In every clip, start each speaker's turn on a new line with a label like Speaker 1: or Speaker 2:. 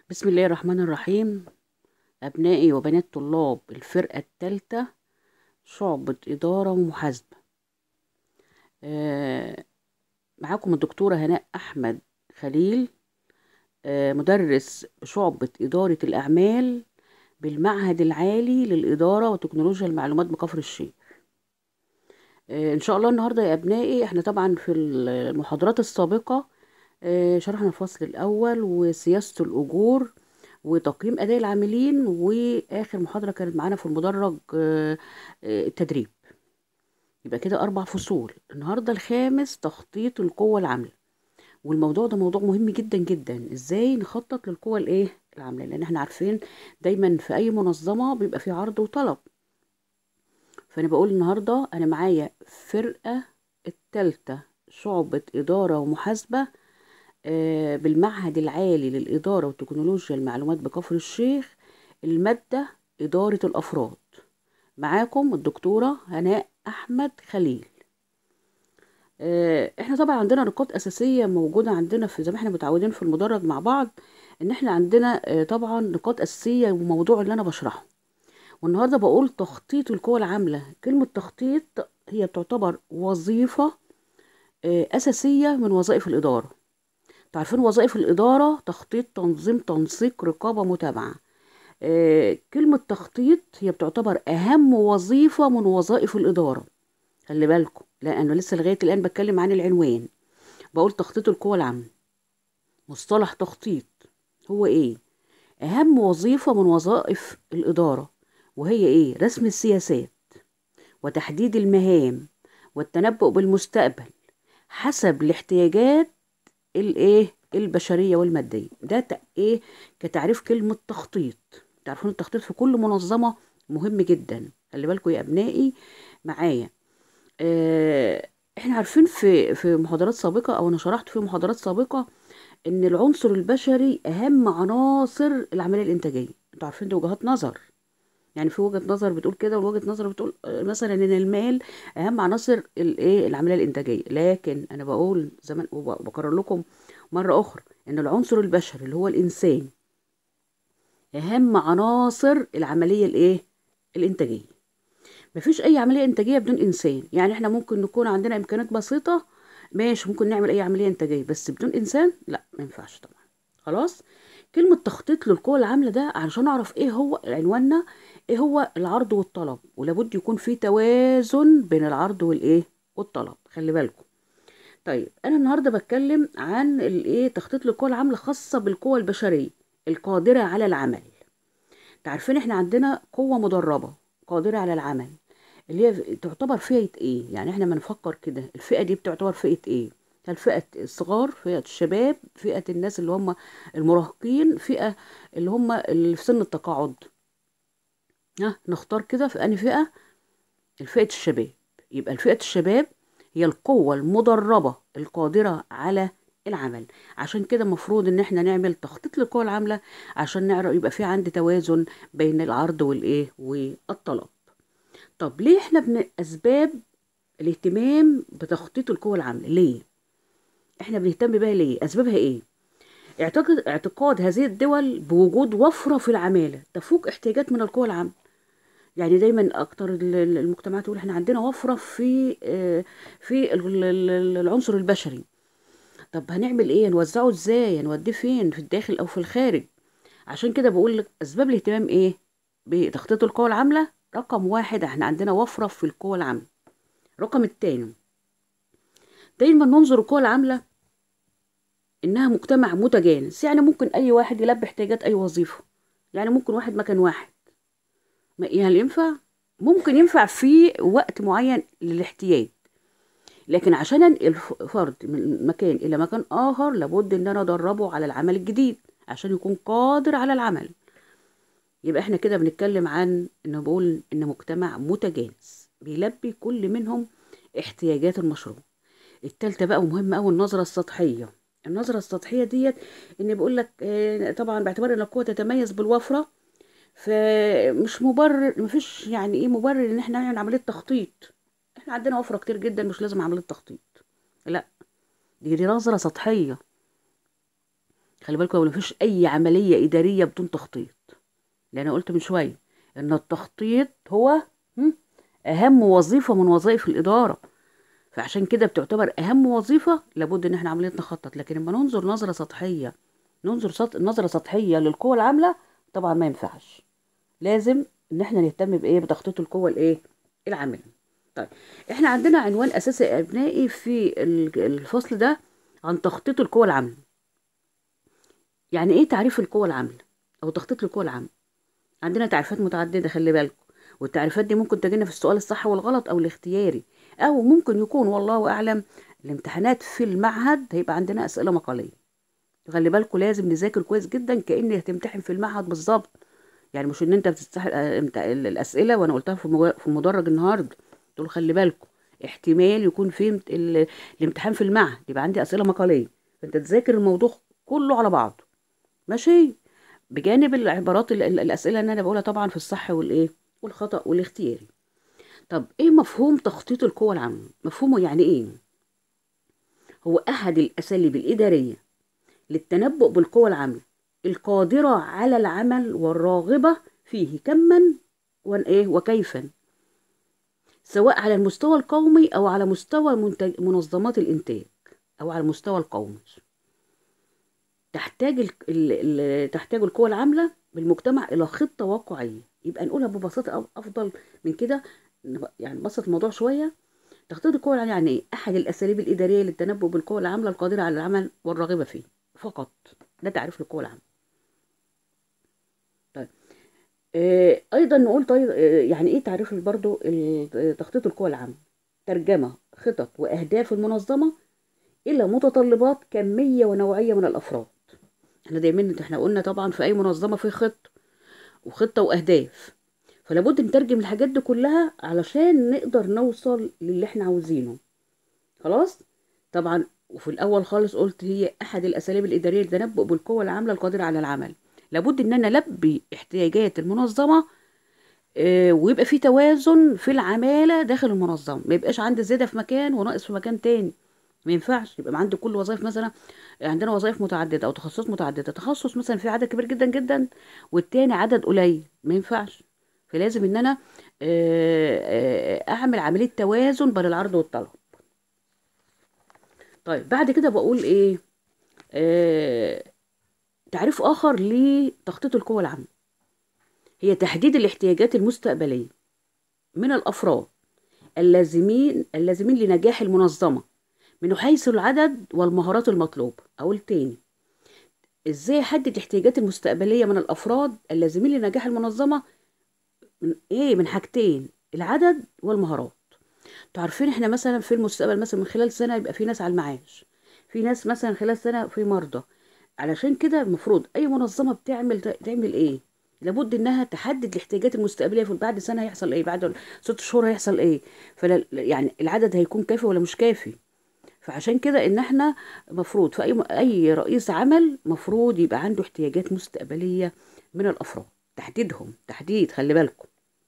Speaker 1: بسم الله الرحمن الرحيم أبنائي وبنات طلاب الفرقة الثالثة شعبة إدارة ومحاسبة آه، معاكم الدكتورة هناء أحمد خليل آه، مدرس شعبة إدارة الأعمال بالمعهد العالي للإدارة وتكنولوجيا المعلومات بكفر الشيخ آه، إن شاء الله النهاردة يا أبنائي إحنا طبعا في المحاضرات السابقة آه، شرحنا الفصل الأول وسياسة الأجور وتقييم أداء العاملين وآخر محاضرة كانت معانا في المدرج آه، آه، التدريب يبقى كده أربع فصول النهاردة الخامس تخطيط القوة العاملة والموضوع ده موضوع مهم جدا جدا ازاي نخطط للقوة الايه العاملة لان احنا عارفين دايما في اي منظمة بيبقى في عرض وطلب فانا بقول النهاردة انا معايا فرقة التالتة شعبة إدارة ومحاسبة آه، بالمعهد العالي للإدارة وتكنولوجيا المعلومات بكفر الشيخ المادة إدارة الأفراد معاكم الدكتورة هناء أحمد خليل آه، احنا طبعا عندنا نقاط أساسية موجودة عندنا في زي ما احنا متعودين في المدرج مع بعض ان احنا عندنا آه، طبعا نقاط أساسية وموضوع اللي أنا بشرحه والنهاردة بقول تخطيط القوى العاملة كلمة تخطيط هي تعتبر وظيفة آه، أساسية من وظائف الإدارة تعرفين وظائف الإدارة تخطيط تنظيم تنسيق رقابة متابعة آه، كلمة تخطيط هي بتعتبر أهم وظيفة من وظائف الإدارة خلي بالكم لا أنا لسه لغاية الآن بتكلم عن العنوان بقول تخطيط القوى العامة مصطلح تخطيط هو إيه أهم وظيفة من وظائف الإدارة وهي إيه رسم السياسات وتحديد المهام والتنبؤ بالمستقبل حسب الاحتياجات الايه البشريه والماديه ده ت- ايه كتعريف كلمه تخطيط تعرفون التخطيط في كل منظمه مهم جدا خلي بالكم يا ابنائي معايا آه احنا عارفين في في محاضرات سابقه او انا شرحت في محاضرات سابقه ان العنصر البشري اهم عناصر العمليه الانتاجيه انتوا عارفين دي وجهات نظر يعني في وجهة نظر بتقول كده ووجهة نظر بتقول آه، مثلا ان المال اهم عناصر الايه العمليه الانتاجيه لكن انا بقول زمان وبكرر لكم مره اخرى ان العنصر البشري اللي هو الانسان اهم عناصر العمليه الايه الانتاجيه مفيش اي عمليه انتاجيه بدون انسان يعني احنا ممكن نكون عندنا امكانيات بسيطه ماشي ممكن نعمل اي عمليه انتاجيه بس بدون انسان لا ما ينفعش طبعا خلاص كلمة تخطيط للقوى العاملة ده علشان أعرف إيه هو عنواننا إيه هو العرض والطلب ولابد يكون في توازن بين العرض والإيه والطلب خلي بالكم طيب أنا النهاردة بتكلم عن الإيه تخطيط للقوى العاملة خاصة بالقوى البشرية القادرة على العمل تعرفين إحنا عندنا قوة مدربة قادرة على العمل اللي هي تعتبر فئة إيه يعني إحنا ما نفكر كده الفئة دي بتعتبر فئة إيه هل فئة الصغار فئة الشباب فئة الناس اللي هم المراهقين فئة اللي هم اللي في سن التقاعد ها نختار كده في أنهي فئة الفئة الشباب يبقى الفئة الشباب هي القوة المدربة القادرة على العمل عشان كده المفروض ان احنا نعمل تخطيط للقوى العاملة عشان نعرف يبقى في عندي توازن بين العرض والايه والطلب طب ليه احنا من اسباب الاهتمام بتخطيط القوى العاملة ليه احنا بنهتم بيها ليه اسبابها ايه اعتقد اعتقاد هذه الدول بوجود وفرة في العمالة تفوق احتياجات من القوى العاملة يعني دايما اكتر ال- ال- المجتمعات تقول احنا عندنا وفرة في آه، في ال- ال- ال- العنصر البشري طب هنعمل ايه نوزعه ازاي نوديه فين في الداخل او في الخارج عشان كده بقول لك اسباب الاهتمام ايه بتخطيط القوى العاملة رقم واحد احنا عندنا وفرة في القوى العاملة رقم التاني دايما ننظر القوى العاملة انها مجتمع متجانس يعني ممكن اي واحد يلبي احتياجات اي وظيفة يعني ممكن واحد مكان واحد ما يعني ينفع ممكن ينفع في وقت معين للاحتياج لكن عشان انقل ف- فرد من مكان الى مكان اخر لابد ان انا ادربه على العمل الجديد عشان يكون قادر على العمل يبقى احنا كده بنتكلم عن ان بقول ان مجتمع متجانس بيلبي كل منهم احتياجات المشروع التالتة بقى ومهمة أوي النظرة السطحية النظرة السطحية ديت إن بيقول لك آه، طبعا باعتبار إن القوة تتميز بالوفرة فمش مبرر مفيش يعني إيه مبرر إن إحنا نعمل عملية تخطيط إحنا عندنا وفرة كتير جدا مش لازم عملية تخطيط لا دي دي نظرة سطحية خلي بالكم مفيش اي عمليه اداريه بدون تخطيط لان انا قلت من شويه ان التخطيط هو هم، اهم وظيفه من وظائف الاداره فعشان كده بتعتبر اهم وظيفه لابد ان احنا عمليه نخطط لكن لما ننظر نظره سطحيه ننظر سط... نظره سطحيه للقوى العامله طبعا ما ينفعش لازم ان احنا نهتم بايه بتخطيط القوى الايه العامله طيب احنا عندنا عنوان اساسي يا ابنائي في ال- الفصل ده عن تخطيط القوى العامله يعني ايه تعريف القوى العامله او تخطيط القوى العامله عندنا تعريفات متعدده خلي بالكم والتعريفات دي ممكن تجينا في السؤال الصح والغلط او الاختياري او ممكن يكون والله اعلم الامتحانات في المعهد هيبقى عندنا اسئله مقاليه خلي بالكم لازم نذاكر كويس جدا كأني هتمتحن في المعهد بالظبط يعني مش ان انت بتستحق الاسئله وانا قلتها في مجا- في المدرج النهارده تقول خلي بالكم احتمال يكون في امت- ال- الامتحان في المعهد يبقى عندي اسئله مقاليه فانت تذاكر الموضوع كله على بعضه ماشي بجانب العبارات ال- ال- الاسئله اللي انا بقولها طبعا في الصح والايه والخطا والاختياري طب ايه مفهوم تخطيط القوى العامه مفهومه يعني ايه هو احد الاساليب الاداريه للتنبؤ بالقوى العامله القادره على العمل والراغبه فيه كما وايه وكيفا سواء على المستوى القومي او على مستوى منتج منظمات الانتاج او على المستوى القومي تحتاج ال... ال... ال... تحتاج القوى العامله بالمجتمع الى خطه واقعيه يبقى نقولها ببساطه أف- افضل من كده نب- يعني نبسط الموضوع شويه تخطيط القوى العامله يعني ايه احد الاساليب الاداريه للتنبؤ بالقوى العامله القادره على العمل والراغبه فيه فقط ده تعريف للقوى العامله طيب آه، ايضا نقول طيب آه، يعني ايه تعريف برضو ال- تخطيط القوى العامه ترجمه خطط واهداف المنظمه الى متطلبات كميه ونوعيه من الافراد احنا دايما احنا قلنا طبعا في اي منظمه في خط وخطه واهداف فلا بد نترجم الحاجات دي كلها علشان نقدر نوصل للي احنا عاوزينه خلاص طبعا وفي الاول خالص قلت هي احد الاساليب الاداريه للتنبؤ بالقوى العامله القادره على العمل لابد ان انا البي احتياجات المنظمه آه، ويبقى في توازن في العماله داخل المنظمه ما يبقاش عندي زياده في مكان وناقص في مكان تاني ما ينفعش يبقى عندي كل وظائف مثلا عندنا وظائف متعدده او تخصصات متعدده تخصص مثلا في عدد كبير جدا جدا والتاني عدد قليل ما ينفعش فلازم ان انا آه، آه، اعمل عمليه توازن بين العرض والطلب طيب بعد كده بقول ايه آه تعريف اخر لتخطيط القوى العامه هي تحديد الاحتياجات المستقبليه من الافراد اللازمين اللازمين لنجاح المنظمه من حيث العدد والمهارات المطلوبه اقول تاني ازاي احدد الاحتياجات المستقبليه من الافراد اللازمين لنجاح المنظمه من ايه من حاجتين العدد والمهارات انتوا عارفين احنا مثلا في المستقبل مثلا من خلال سنه يبقى في ناس على المعاش في ناس مثلا خلال سنه في مرضى علشان كده المفروض اي منظمه بتعمل تعمل ايه لابد انها تحدد الاحتياجات المستقبليه في بعد سنه هيحصل ايه بعد ست شهور هيحصل ايه فلا يعني العدد هيكون كافي ولا مش كافي فعشان كده ان احنا مفروض في اي اي رئيس عمل مفروض يبقى عنده احتياجات مستقبليه من الافراد تحديدهم تحديد خلي بالكم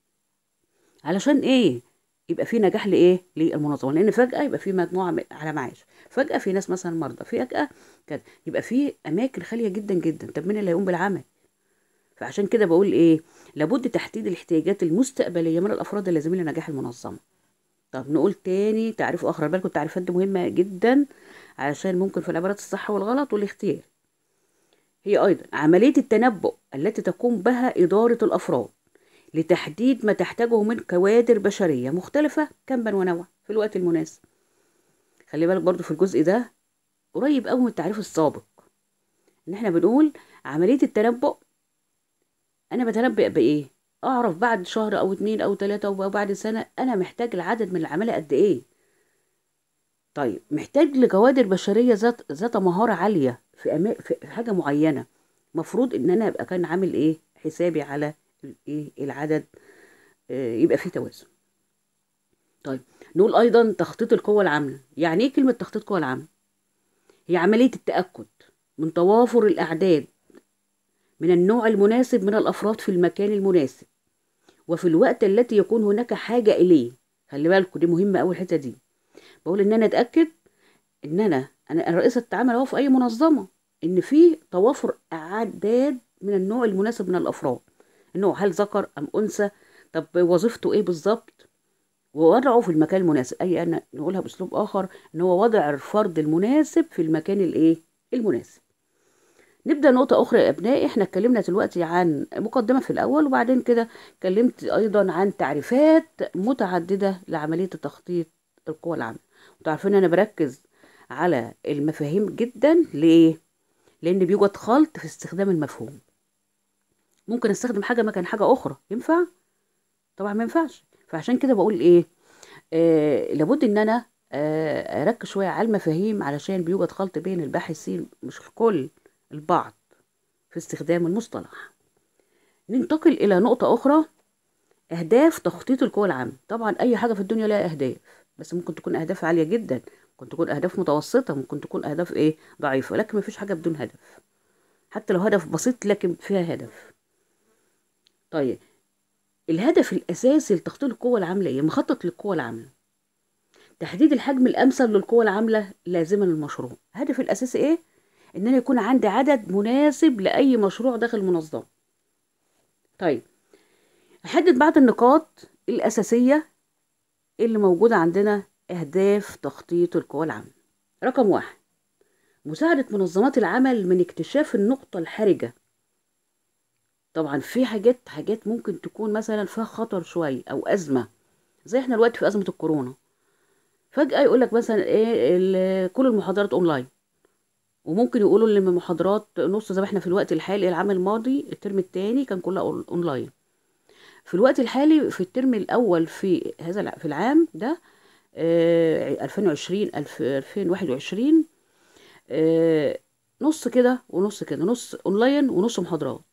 Speaker 1: علشان ايه يبقى في نجاح لايه للمنظمه لان فجاه يبقى في مجموعه م- على معاش فجاه في ناس مثلا مرضى فجاه كده يبقى في اماكن خاليه جدا جدا طب مين اللي هيقوم بالعمل فعشان كده بقول ايه لابد تحديد الاحتياجات المستقبليه من الافراد اللازمين لنجاح المنظمه طب نقول تاني تعريف اخر بالكم التعريفات دي مهمه جدا علشان ممكن في العبارات الصح والغلط والاختيار هي ايضا عمليه التنبؤ التي تقوم بها اداره الافراد لتحديد ما تحتاجه من كوادر بشريه مختلفه كما ونوعا في الوقت المناسب خلي بالك برضو في الجزء ده قريب قوي من التعريف السابق ان احنا بنقول عمليه التنبؤ انا بتنبأ بايه اعرف بعد شهر او اتنين او تلاتة او بعد سنة انا محتاج العدد من العمالة قد ايه طيب محتاج لكوادر بشرية ذات ذات مهارة عالية في, أما... في حاجة معينة مفروض ان انا ابقى كان عامل ايه حسابي على ايه العدد آه يبقى فيه توازن طيب نقول ايضا تخطيط القوى العاملة يعني ايه كلمة تخطيط القوى العاملة هي عملية التأكد من توافر الأعداد من النوع المناسب من الأفراد في المكان المناسب وفي الوقت التي يكون هناك حاجة إليه خلي بالكوا دي مهمة أوي الحتة دي بقول إن أنا أتأكد إن أنا أنا رئيسة عمل أهو في أي منظمة ان في توافر اعداد من النوع المناسب من الافراد النوع هل ذكر ام انثى طب وظيفته ايه بالظبط ووضعه في المكان المناسب اي انا نقولها باسلوب اخر ان هو وضع الفرد المناسب في المكان الايه المناسب نبدا نقطه اخرى يا ابنائي احنا اتكلمنا دلوقتي عن مقدمه في الاول وبعدين كده اتكلمت ايضا عن تعريفات متعدده لعمليه تخطيط القوى العامله انتوا عارفين انا بركز على المفاهيم جدا ليه لان بيوجد خلط في استخدام المفهوم ممكن استخدم حاجه مكان حاجه اخرى ينفع طبعا ما ينفعش فعشان كده بقول ايه آه لابد ان انا آه اركز شويه على المفاهيم علشان بيوجد خلط بين الباحثين مش الكل البعض في استخدام المصطلح ننتقل الى نقطه اخرى اهداف تخطيط القوى العامه طبعا اي حاجه في الدنيا لها اهداف بس ممكن تكون اهداف عاليه جدا ممكن تكون اهداف متوسطه ممكن تكون اهداف ايه ضعيفه لكن مفيش حاجه بدون هدف حتى لو هدف بسيط لكن فيها هدف طيب الهدف الاساسي لتخطيط القوى العامله ايه مخطط للقوى العامله تحديد الحجم الامثل للقوى العامله لازما للمشروع الهدف الاساسي ايه ان انا يكون عندي عدد مناسب لاي مشروع داخل المنظمه طيب احدد بعض النقاط الاساسيه اللي موجوده عندنا اهداف تخطيط القوى العامله رقم واحد مساعدة منظمات العمل من اكتشاف النقطة الحرجة طبعا في حاجات حاجات ممكن تكون مثلا فيها خطر شوية أو أزمة زي احنا دلوقتي في أزمة الكورونا فجأة يقولك مثلا ايه كل المحاضرات اونلاين وممكن يقولوا ان المحاضرات نص زي ما احنا في الوقت الحالي العام الماضي الترم الثاني كان كلها اونلاين في الوقت الحالي في الترم الاول في هذا في العام ده اه 2020 2021 اه نص كده ونص كده نص اونلاين ونص محاضرات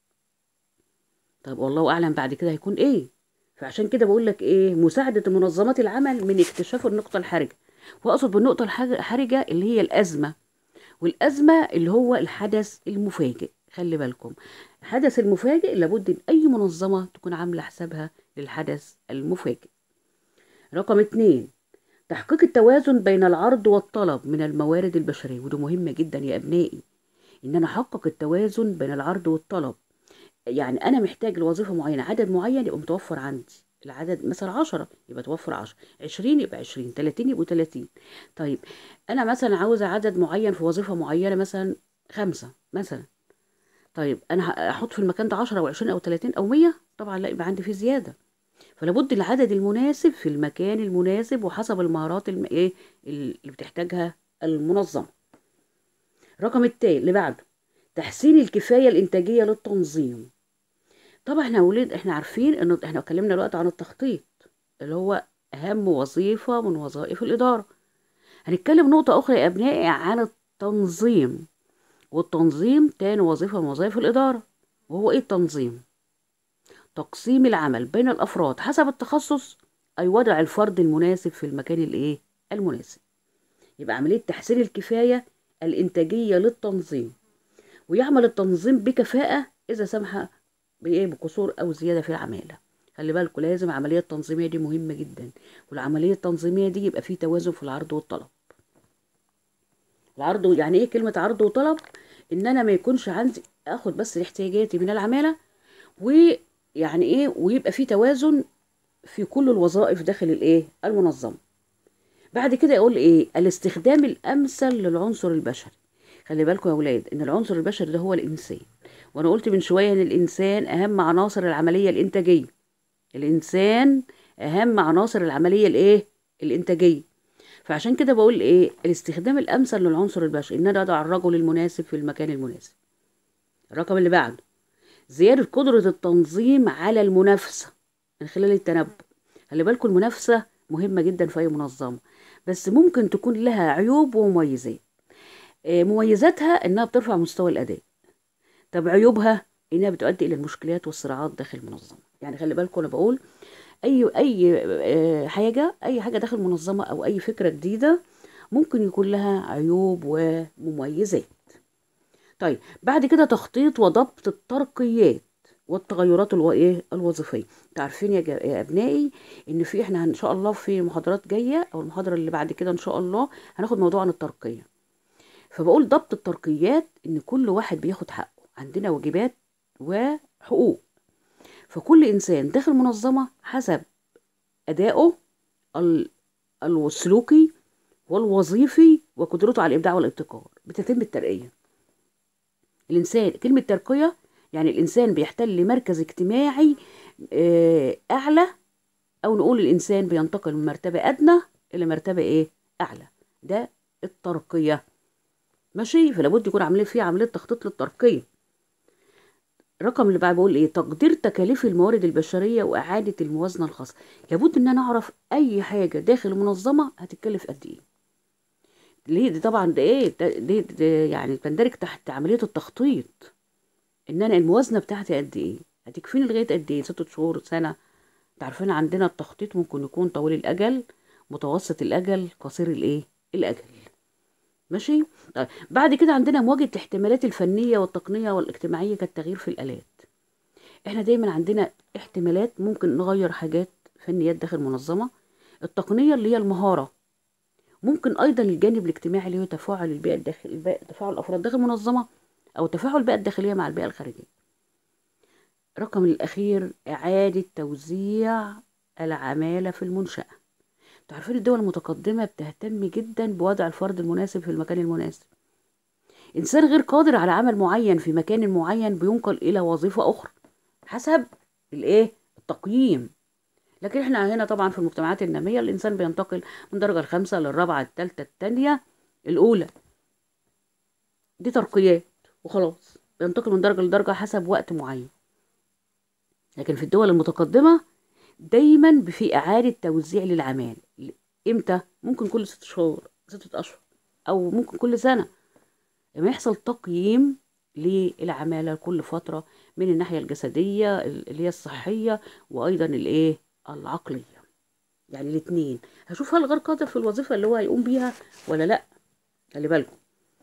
Speaker 1: طب والله اعلم بعد كده هيكون ايه فعشان كده بقول لك ايه مساعده منظمات العمل من اكتشاف النقطه الحرجه واقصد بالنقطه الحرجه اللي هي الازمه والازمه اللي هو الحدث المفاجئ خلي بالكم الحدث المفاجئ لابد ان اي منظمه تكون عامله حسابها للحدث المفاجئ رقم اتنين تحقيق التوازن بين العرض والطلب من الموارد البشريه وده مهمه جدا يا ابنائي ان انا احقق التوازن بين العرض والطلب يعني انا محتاج لوظيفه معينه عدد معين يبقى متوفر عندي العدد مثلا 10 يبقى توفر 10 20 يبقى 20 30 يبقوا 30 طيب انا مثلا عاوزه عدد معين في وظيفه معينه مثلا خمسة مثلا طيب انا هحط في المكان ده 10 او 20 او 30 او 100 طبعا لا يبقى عندي فيه زياده فلابد العدد المناسب في المكان المناسب وحسب المهارات الم... ايه اللي بتحتاجها المنظمه رقم التالي اللي بعده تحسين الكفايه الانتاجيه للتنظيم طبعا احنا ولاد احنا عارفين ان احنا اتكلمنا دلوقتي عن التخطيط اللي هو اهم وظيفه من وظائف الاداره هنتكلم نقطه اخرى يا ابنائي عن التنظيم والتنظيم تاني وظيفه من وظائف الاداره وهو ايه التنظيم تقسيم العمل بين الافراد حسب التخصص اي وضع الفرد المناسب في المكان الايه المناسب يبقى عمليه تحسين الكفايه الانتاجيه للتنظيم ويعمل التنظيم بكفاءه اذا سمح بايه بقصور او زياده في العماله خلي بالكوا لازم العمليه التنظيميه دي مهمه جدا والعمليه التنظيميه دي يبقى فيه توازن في العرض والطلب العرض يعني ايه كلمه عرض وطلب ان انا ما يكونش عندي اخد بس احتياجاتي من العماله ويعني ايه ويبقى فيه توازن في كل الوظائف داخل الايه المنظمه بعد كده يقول ايه الاستخدام الامثل للعنصر البشري خلي بالكم يا ولاد ان العنصر البشري ده هو الانسان وانا قلت من شويه ان الانسان اهم عناصر العمليه الانتاجيه الانسان اهم عناصر العمليه الايه الانتاجيه فعشان كده بقول ايه الاستخدام الامثل للعنصر البشري ان انا اضع الرجل المناسب في المكان المناسب الرقم اللي بعده زياده قدره التنظيم على المنافسه من خلال التنبؤ خلي بالكم المنافسه مهمه جدا في اي منظمه بس ممكن تكون لها عيوب ومميزات مميزاتها انها بترفع مستوى الاداء طب عيوبها انها بتؤدي الى المشكلات والصراعات داخل المنظمه يعني خلي بالكم انا بقول اي اي حاجه اي حاجه داخل المنظمه او اي فكره جديده ممكن يكون لها عيوب ومميزات طيب بعد كده تخطيط وضبط الترقيات والتغيرات الايه الوظيفيه انتوا عارفين يا, يا ابنائي ان في احنا ان شاء الله في محاضرات جايه او المحاضره اللي بعد كده ان شاء الله هناخد موضوع عن الترقيه فبقول ضبط الترقيات ان كل واحد بياخد حقه عندنا واجبات وحقوق فكل انسان داخل منظمه حسب ادائه ال- السلوكي والوظيفي وقدرته على الابداع والابتكار بتتم الترقيه الانسان كلمه ترقيه يعني الانسان بيحتل مركز اجتماعي آه، اعلى او نقول الانسان بينتقل من مرتبه ادنى الى مرتبه ايه اعلى ده الترقيه ماشي فلابد يكون عاملين فيه عمليه تخطيط للترقيه الرقم اللي بعد بقول ايه تقدير تكاليف الموارد البشريه واعاده الموازنه الخاصه لابد ان انا اعرف اي حاجه داخل المنظمه هتتكلف قد ايه ليه دي طبعا ده ايه ده, دي ده يعني بتندرج تحت عمليه التخطيط ان انا الموازنه بتاعتي قد ايه هتكفيني لغايه قد ايه ست شهور سنه انت عارفين عندنا التخطيط ممكن يكون طويل الاجل متوسط الاجل قصير الايه الاجل ماشي طيب بعد كده عندنا مواجهه الاحتمالات الفنيه والتقنيه والاجتماعيه كالتغيير في الالات احنا دايما عندنا احتمالات ممكن نغير حاجات فنيات داخل المنظمه التقنيه اللي هي المهاره ممكن ايضا الجانب الاجتماعي اللي هو تفاعل البيئه الداخل البيئة- تفاعل الافراد داخل المنظمه او تفاعل البيئه الداخليه مع البيئه الخارجيه الرقم الاخير اعاده توزيع العماله في المنشاه تعرفين الدول المتقدمه بتهتم جدا بوضع الفرد المناسب في المكان المناسب انسان غير قادر على عمل معين في مكان معين بينقل الى وظيفه اخرى حسب الايه التقييم لكن احنا هنا طبعا في المجتمعات الناميه الانسان بينتقل من الدرجه الخامسه للرابعه الثالثه الثانيه الاولى دي ترقيات وخلاص بينتقل من درجه لدرجه حسب وقت معين لكن في الدول المتقدمه دايما في اعاده توزيع للعمال امتى ممكن كل ست شهور ستة اشهر او ممكن كل سنه لما يحصل تقييم للعماله كل فتره من الناحيه الجسديه اللي هي الصحيه وايضا الايه العقليه يعني الاثنين هشوف هل غير قادر في الوظيفه اللي هو هيقوم بيها ولا لا خلي بالكم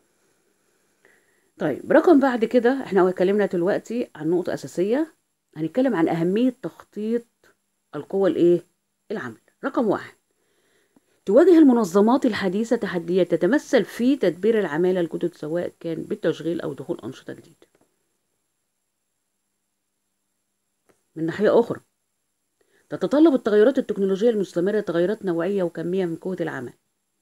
Speaker 1: طيب رقم بعد كده احنا اتكلمنا دلوقتي عن نقطه اساسيه هنتكلم عن اهميه تخطيط القوى الايه العمل رقم واحد تواجه المنظمات الحديثة تحديات تتمثل في تدبير العمالة الجدد سواء كان بالتشغيل أو دخول أنشطة جديدة من ناحية أخرى تتطلب التغيرات التكنولوجية المستمرة تغيرات نوعية وكمية من قوة العمل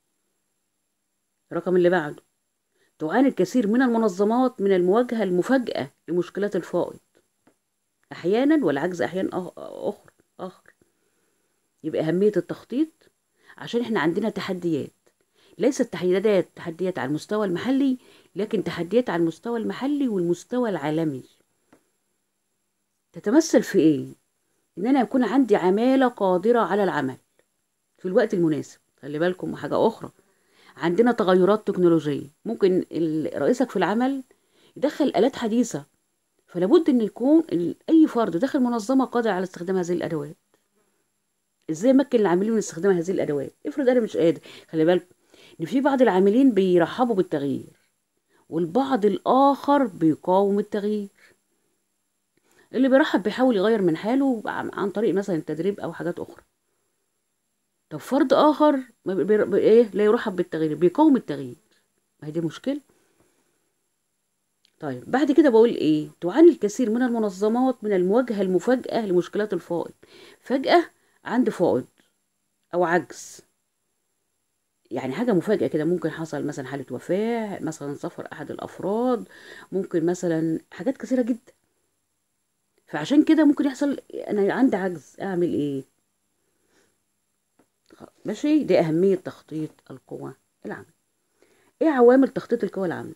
Speaker 1: الرقم اللي بعده تعاني الكثير من المنظمات من المواجهة المفاجئة لمشكلات الفائض أحيانا والعجز أحيانا أخ- آخر آخر يبقى أهمية التخطيط عشان احنا عندنا تحديات ليست تحديات تحديات على المستوى المحلي لكن تحديات على المستوى المحلي والمستوى العالمي تتمثل في ايه ان انا يكون عندي عمالة قادرة على العمل في الوقت المناسب خلي بالكم حاجة اخرى عندنا تغيرات تكنولوجية ممكن ال- رئيسك في العمل يدخل آلات حديثة فلابد ان يكون ال- اي فرد داخل منظمة قادر على استخدام هذه الادوات ازاي امكن العاملين من استخدام هذه الادوات افرض انا مش قادر خلي بالك ان في بعض العاملين بيرحبوا بالتغيير والبعض الاخر بيقاوم التغيير اللي بيرحب بيحاول يغير من حاله عن عن طريق مثلا التدريب او حاجات اخرى طب فرد اخر ما بي- بي- بي- ايه لا يرحب بالتغيير بيقاوم التغيير ما هي دي مشكله طيب بعد كده بقول ايه تعاني الكثير من المنظمات من المواجهه المفاجئه لمشكلات الفائض فجاه عندي فائض او عجز يعني حاجة مفاجئة كده ممكن حصل مثلا حالة وفاة مثلا سفر أحد الأفراد ممكن مثلا حاجات كثيرة جدا فعشان كده ممكن يحصل أنا عندي عجز أعمل إيه خ- ماشي دي أهمية تخطيط القوى العاملة إيه عوامل تخطيط القوى العاملة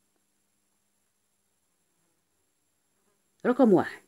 Speaker 1: رقم واحد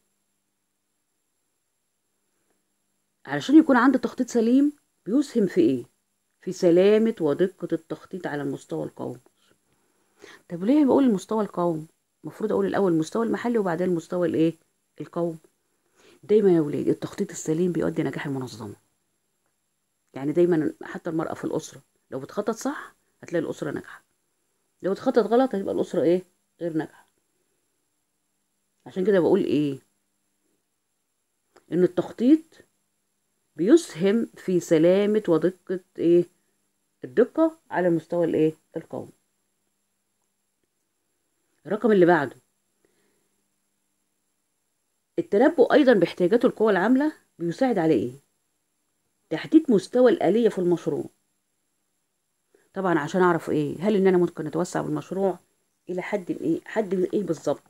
Speaker 1: علشان يكون عندي تخطيط سليم بيسهم في إيه في سلامة ودقة التخطيط على المستوى القومي طب ليه بقول المستوى القومي المفروض اقول الاول المستوى المحلي وبعدين المستوى الايه القومي دايما يا ولاد التخطيط السليم بيؤدي نجاح المنظمه يعني دايما حتى المراه في الاسره لو بتخطط صح هتلاقي الاسره ناجحه لو بتخطط غلط هتبقى الاسره ايه غير ناجحه عشان كده بقول ايه ان التخطيط بيسهم في سلامة ودقة ايه الدقة على المستوى الايه القومي الرقم اللي بعده التنبؤ أيضا باحتياجات القوى العاملة بيساعد على إيه؟ تحديد مستوى الآلية في المشروع طبعا عشان أعرف إيه هل إن أنا ممكن أتوسع بالمشروع إلى حد إيه حد من إيه بالظبط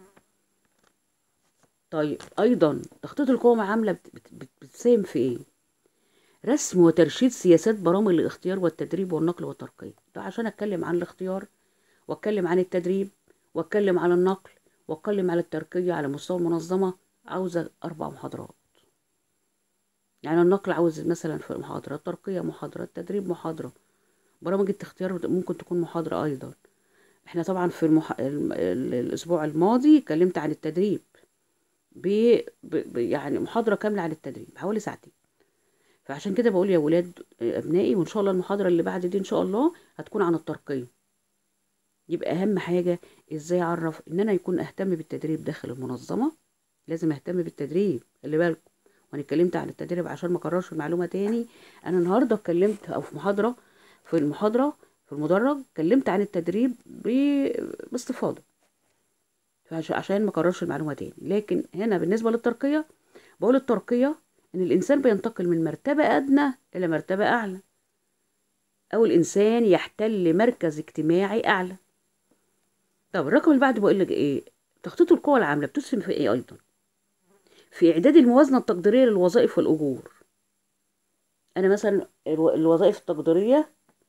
Speaker 1: طيب أيضا تخطيط القوى العاملة بت- بت- بت- بتساهم في إيه؟ رسم وترشيد سياسات برامج الاختيار والتدريب والنقل والترقية ده عشان أتكلم عن الاختيار وأتكلم عن التدريب وأتكلم على النقل وأتكلم على الترقية على مستوى المنظمة عاوزة أربع محاضرات يعني النقل عاوز مثلا في محاضرة الترقية محاضرة التدريب محاضرة برامج الاختيار ممكن تكون محاضرة أيضا احنا طبعا في المح... ال... ال... الأسبوع الماضي اتكلمت عن التدريب ب... ب... ب... يعني محاضرة كاملة عن التدريب حوالي ساعتين فعشان كده بقول يا ولاد أبنائي وإن شاء الله المحاضرة اللي بعد دي إن شاء الله هتكون عن الترقية يبقى أهم حاجة إزاي أعرف إن أنا يكون أهتم بالتدريب داخل المنظمة لازم أهتم بالتدريب خلي بالكم وأنا اتكلمت عن التدريب عشان ما أكررش المعلومة تاني أنا النهاردة اتكلمت أو في محاضرة في المحاضرة في المدرج اتكلمت عن التدريب ب... باستفاضة فعش- عشان ما أكررش المعلومة تاني لكن هنا بالنسبة للترقية بقول الترقية إن الإنسان بينتقل من مرتبة أدنى إلى مرتبة أعلى أو الإنسان يحتل مركز اجتماعي أعلى طب الرقم اللي بعده بقول لك إيه تخطيط القوى العاملة بتسهم في إيه أيضا في إعداد الموازنة التقديرية للوظائف والأجور أنا مثلا الو- الوظائف التقديرية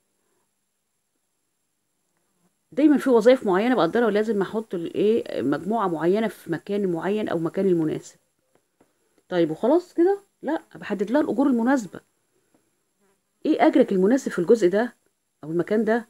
Speaker 1: دايما في وظائف معينة بقدرها ولازم أحط الإيه مجموعة معينة في مكان معين أو مكان المناسب طيب وخلاص كده لا بحدد لها الأجور المناسبة إيه أجرك المناسب في الجزء ده أو المكان ده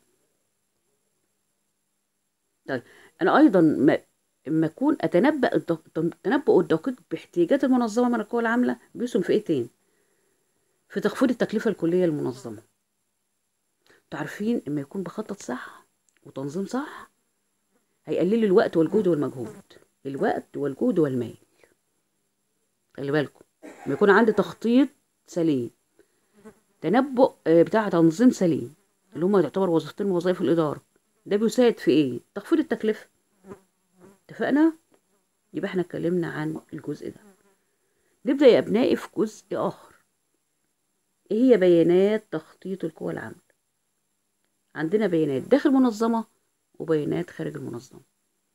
Speaker 1: طيب أنا أيضا ما لما أكون أتنبأ الدق- التنبؤ الدقيق باحتياجات المنظمة من القوى العاملة بيسهم في إيه تاني؟ في تخفيض التكلفة الكلية للمنظمة تعرفين لما يكون بخطط صح وتنظيم صح هيقلل الوقت والجهد والمجهود الوقت والجهد والمال خلي بالكم لما يكون عندي تخطيط سليم تنبؤ آه، بتاع تنظيم سليم اللي هما يعتبر وظيفتين من وظائف الإدارة ده بيساعد في إيه؟ تخفيض التكلفة اتفقنا؟ يبقى احنا اتكلمنا عن الجزء ده نبدأ يا أبنائي في جزء آخر إيه هي بيانات تخطيط القوى العاملة عندنا بيانات داخل منظمة وبيانات خارج المنظمة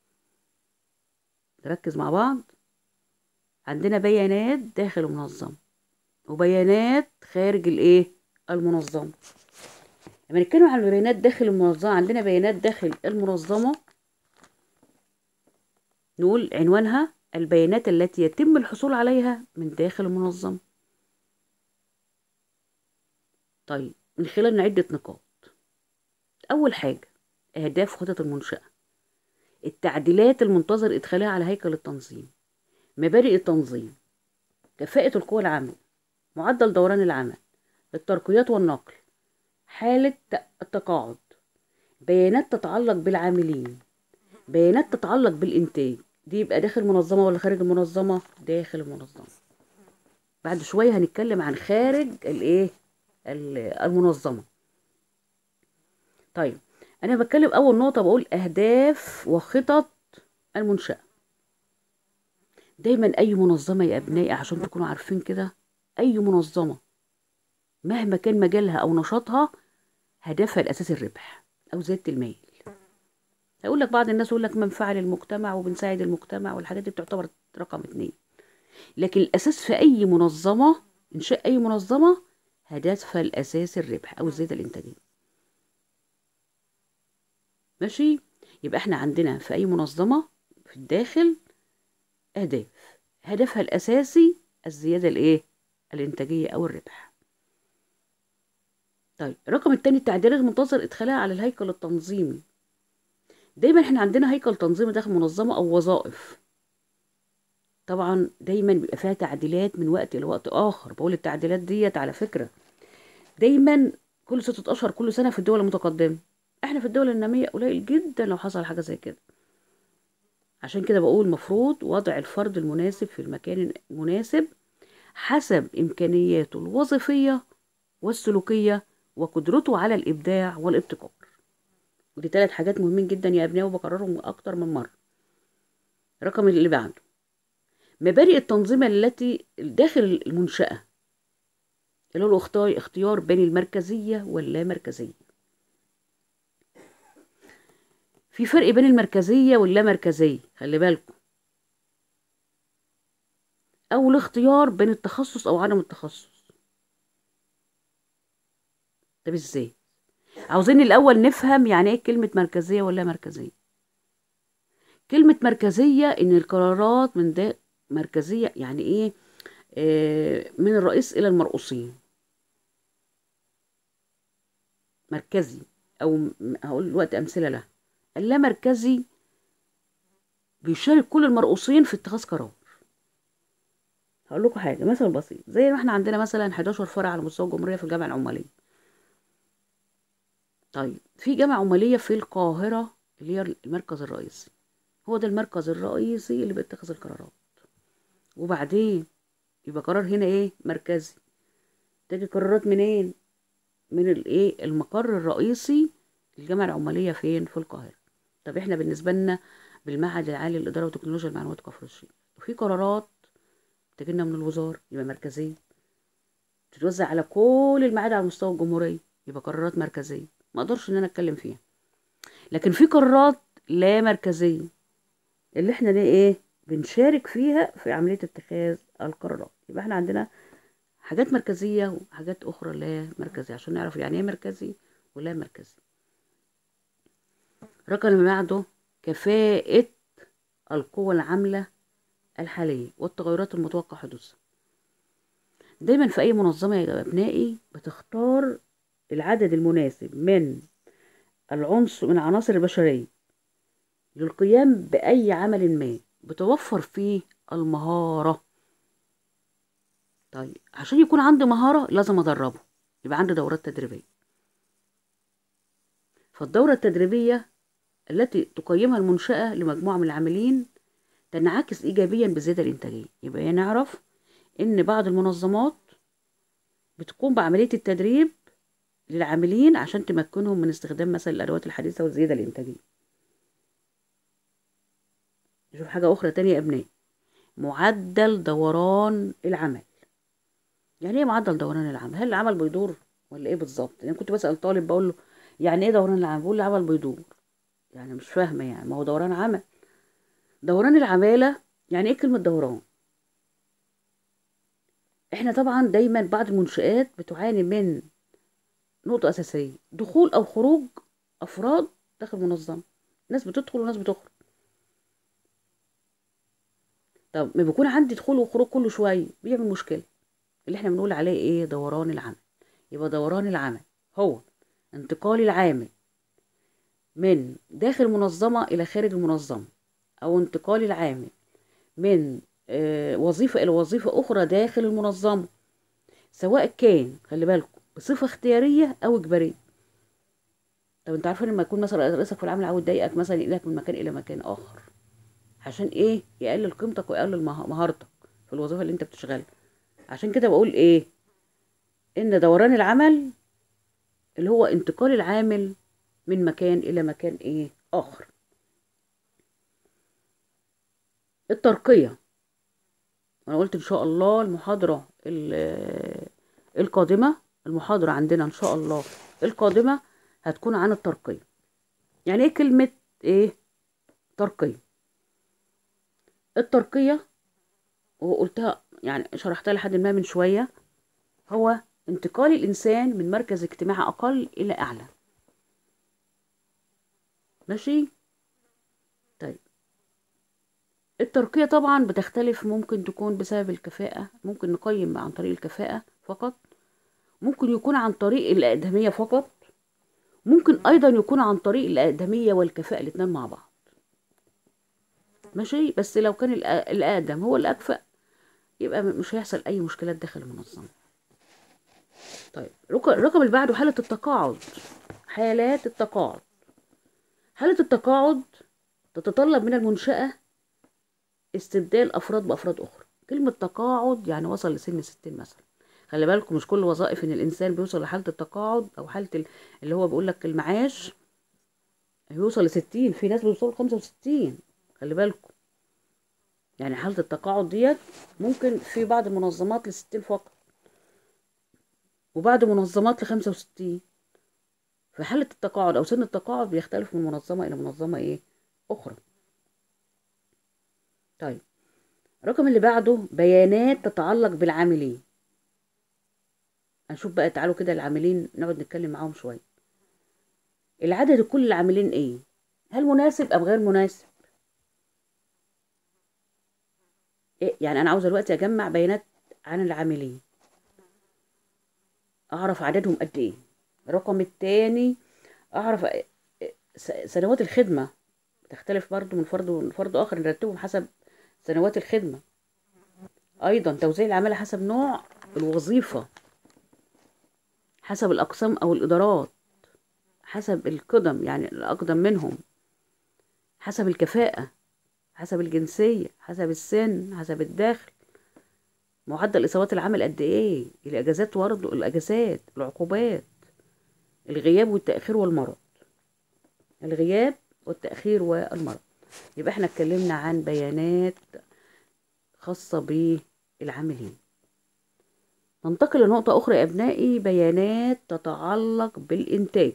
Speaker 1: نركز مع بعض عندنا بيانات داخل المنظمة وبيانات خارج الايه المنظمة لما نتكلم عن البيانات داخل المنظمة عندنا بيانات داخل المنظمة نقول عنوانها البيانات التي يتم الحصول عليها من داخل المنظمة طيب من خلال عدة نقاط أول حاجة أهداف خطط المنشأة التعديلات المنتظر إدخالها على هيكل التنظيم مبادئ التنظيم كفاءة القوى العاملة معدل دوران العمل الترقيات والنقل حالة التقاعد بيانات تتعلق بالعاملين بيانات تتعلق بالإنتاج دي يبقى داخل المنظمة ولا خارج المنظمة داخل المنظمة بعد شوية هنتكلم عن خارج الايه ال- المنظمة طيب انا بتكلم اول نقطة بقول اهداف وخطط المنشأة دايما اي منظمة يا ابنائي عشان تكونوا عارفين كده اي منظمة مهما كان مجالها او نشاطها هدفها الاساسي الربح او زيادة المال هقول لك بعض الناس يقول لك منفعة للمجتمع وبنساعد المجتمع والحاجات دي بتعتبر رقم اتنين لكن الاساس في اي منظمة انشاء اي منظمة هدفها الاساسي الربح او الزيادة الانتاجية ماشي يبقى احنا عندنا في اي منظمة في الداخل اهداف هدفها الاساسي الزيادة الايه الانتاجية او الربح طيب الرقم التاني التعديلات المنتظر ادخالها على الهيكل التنظيمي دايما احنا عندنا هيكل تنظيمي داخل منظمة او وظائف طبعا دايما بيبقى فيها تعديلات من وقت الى وقت اخر بقول التعديلات ديت على فكرة دايما كل ستة اشهر كل سنة في الدول المتقدمة احنا في الدول النامية قليل جدا لو حصل حاجة زي كده عشان كده بقول مفروض وضع الفرد المناسب في المكان المناسب حسب إمكانياته الوظيفية والسلوكية وقدرته على الإبداع والابتكار ودي ثلاث حاجات مهمين جدا يا ابنائي وبكررهم اكتر من مره الرقم اللي بعده مبادئ التنظيم التي داخل المنشأة اللي هو الاختيار اختيار بين المركزية واللامركزية في فرق بين المركزية واللامركزية خلي بالكم أو الاختيار بين التخصص أو عدم التخصص طب ازاي عاوزين الأول نفهم يعني ايه كلمة مركزية ولا مركزية كلمة مركزية إن القرارات من ده مركزية يعني إيه آه من الرئيس إلى المرؤوسين مركزي أو م- هقول دلوقتي أمثلة لها اللامركزي بيشارك كل المرؤوسين في اتخاذ قرار هقول لكم حاجة مثل بسيط زي ما احنا عندنا مثلا 11 فرع على مستوى الجمهورية في الجامعة العمالية طيب في جامعة عمالية في القاهرة اللي هي المركز الرئيسي هو ده المركز الرئيسي اللي بيتخذ القرارات وبعدين يبقى قرار هنا ايه مركزي تيجي قرارات منين من الايه المقر الرئيسي للجامعة العمالية فين في القاهرة طب احنا بالنسبة لنا بالمعهد العالي للإدارة وتكنولوجيا المعلومات كفر الشيخ وفي قرارات تجينا من الوزارة يبقى مركزية تتوزع على كل المعاهد على مستوى الجمهورية يبقى قرارات مركزية ما اقدرش ان انا اتكلم فيها لكن في قرارات لا مركزية اللي احنا ليه ايه بنشارك فيها في عملية اتخاذ القرارات يبقى احنا عندنا حاجات مركزية وحاجات أخرى لا مركزية عشان نعرف يعني ايه مركزي ولا مركزي رقم اللي بعده كفاءة القوى العاملة الحالية والتغيرات المتوقع حدوثها دايما في أي منظمة يا أبنائي بتختار العدد المناسب من العنصر من العناصر البشرية للقيام بأي عمل ما بتوفر فيه المهارة طيب عشان يكون عندي مهارة لازم أدربه يبقى عندي دورات تدريبية فالدورة التدريبية التي تقيمها المنشأة لمجموعة من العاملين تنعكس إيجابيا بزيادة الإنتاجية يبقى نعرف إن بعض المنظمات بتقوم بعملية التدريب للعاملين عشان تمكنهم من استخدام مثلا الأدوات الحديثة والزيادة الإنتاجية نشوف حاجة أخرى تانية يا أبنائي معدل دوران العمل يعني ايه معدل دوران العمل هل العمل بيدور ولا ايه بالظبط يعني كنت بسأل طالب بقول له يعني ايه دوران العمل بيقول لي العمل بيدور يعني مش فاهمة يعني ما هو دوران عمل دوران العمالة يعني ايه كلمة دوران احنا طبعا دايما بعض المنشآت بتعاني من نقطة أساسية دخول أو خروج أفراد داخل منظمة ناس بتدخل وناس بتخرج طب ما بيكون عندي دخول وخروج كل شوية بيعمل مشكلة اللي احنا بنقول عليه ايه دوران العمل يبقى دوران العمل هو انتقال العامل من داخل منظمة إلى خارج المنظمة أو انتقال العامل من آه، وظيفة إلى وظيفة أخرى داخل المنظمة سواء كان خلي بالكم بصفة اختيارية أو إجبارية طب انت عارفين لما يكون مثلا رئيسك في العمل عاوز يضايقك مثلا ينقلك من مكان إلى مكان آخر عشان إيه يقلل قيمتك ويقلل مه- مهارتك في الوظيفة اللي انت بتشتغلها عشان كده بقول إيه إن دوران العمل اللي هو انتقال العامل من مكان إلى مكان إيه آخر الترقية أنا قلت إن شاء الله المحاضرة ال- القادمة المحاضرة عندنا إن شاء الله القادمة هتكون عن الترقية يعني إيه كلمة إيه ترقية الترقية وقلتها يعني شرحتها لحد ما من شوية هو انتقال الإنسان من مركز اجتماعي أقل إلى أعلى ماشي طيب الترقية طبعا بتختلف ممكن تكون بسبب الكفاءة ممكن نقيم عن طريق الكفاءة فقط ممكن يكون عن طريق الأقدمية فقط ممكن أيضا يكون عن طريق الأقدمية والكفاءة الاتنين مع بعض ماشي بس لو كان الأ- الأقدم هو الأكفأ يبقى م- مش هيحصل أي مشكلات داخل المنظمة طيب الرق- الرقم اللي بعده حالة التقاعد حالات التقاعد حالة التقاعد تتطلب من المنشأة استبدال أفراد بأفراد أخرى كلمة تقاعد يعني وصل لسن الستين مثلا خلي بالكم مش كل وظائف إن الإنسان بيوصل لحالة التقاعد أو حالة ال- اللي هو بيقول لك المعاش هيوصل لستين في ناس بيوصلوا لخمسة وستين خلي بالكم يعني حالة التقاعد ديت ممكن في بعض المنظمات لستين فقط وبعض منظمات لخمسة وستين في حالة التقاعد أو سن التقاعد بيختلف من منظمة إلى منظمة إيه أخرى طيب الرقم اللي بعده بيانات تتعلق بالعاملين هنشوف بقى تعالوا كده العاملين نقعد نتكلم معاهم شوية العدد كل العاملين ايه هل مناسب ام غير مناسب إيه يعني انا عاوزه دلوقتي اجمع بيانات عن العاملين اعرف عددهم قد ايه الرقم التاني اعرف سنوات الخدمه بتختلف برضو من فرد لفرد اخر نرتبهم حسب سنوات الخدمه ايضا توزيع العماله حسب نوع الوظيفه حسب الاقسام او الادارات حسب القدم يعني الأقدم منهم حسب الكفاءة حسب الجنسية حسب السن حسب الدخل معدل إصابات العمل قد إيه الأجازات برضه الأجازات العقوبات الغياب والتأخير والمرض الغياب والتأخير والمرض يبقى احنا اتكلمنا عن بيانات خاصة بالعاملين ننتقل لنقطة أخرى يا أبنائي بيانات تتعلق بالإنتاج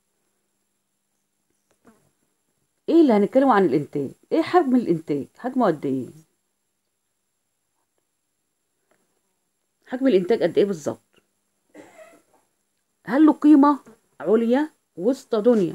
Speaker 1: ايه اللي هنتكلم عن الانتاج ايه حجم الانتاج حجمه قد ايه حجم الانتاج قد ايه بالظبط هل له قيمه عليا وسط دنيا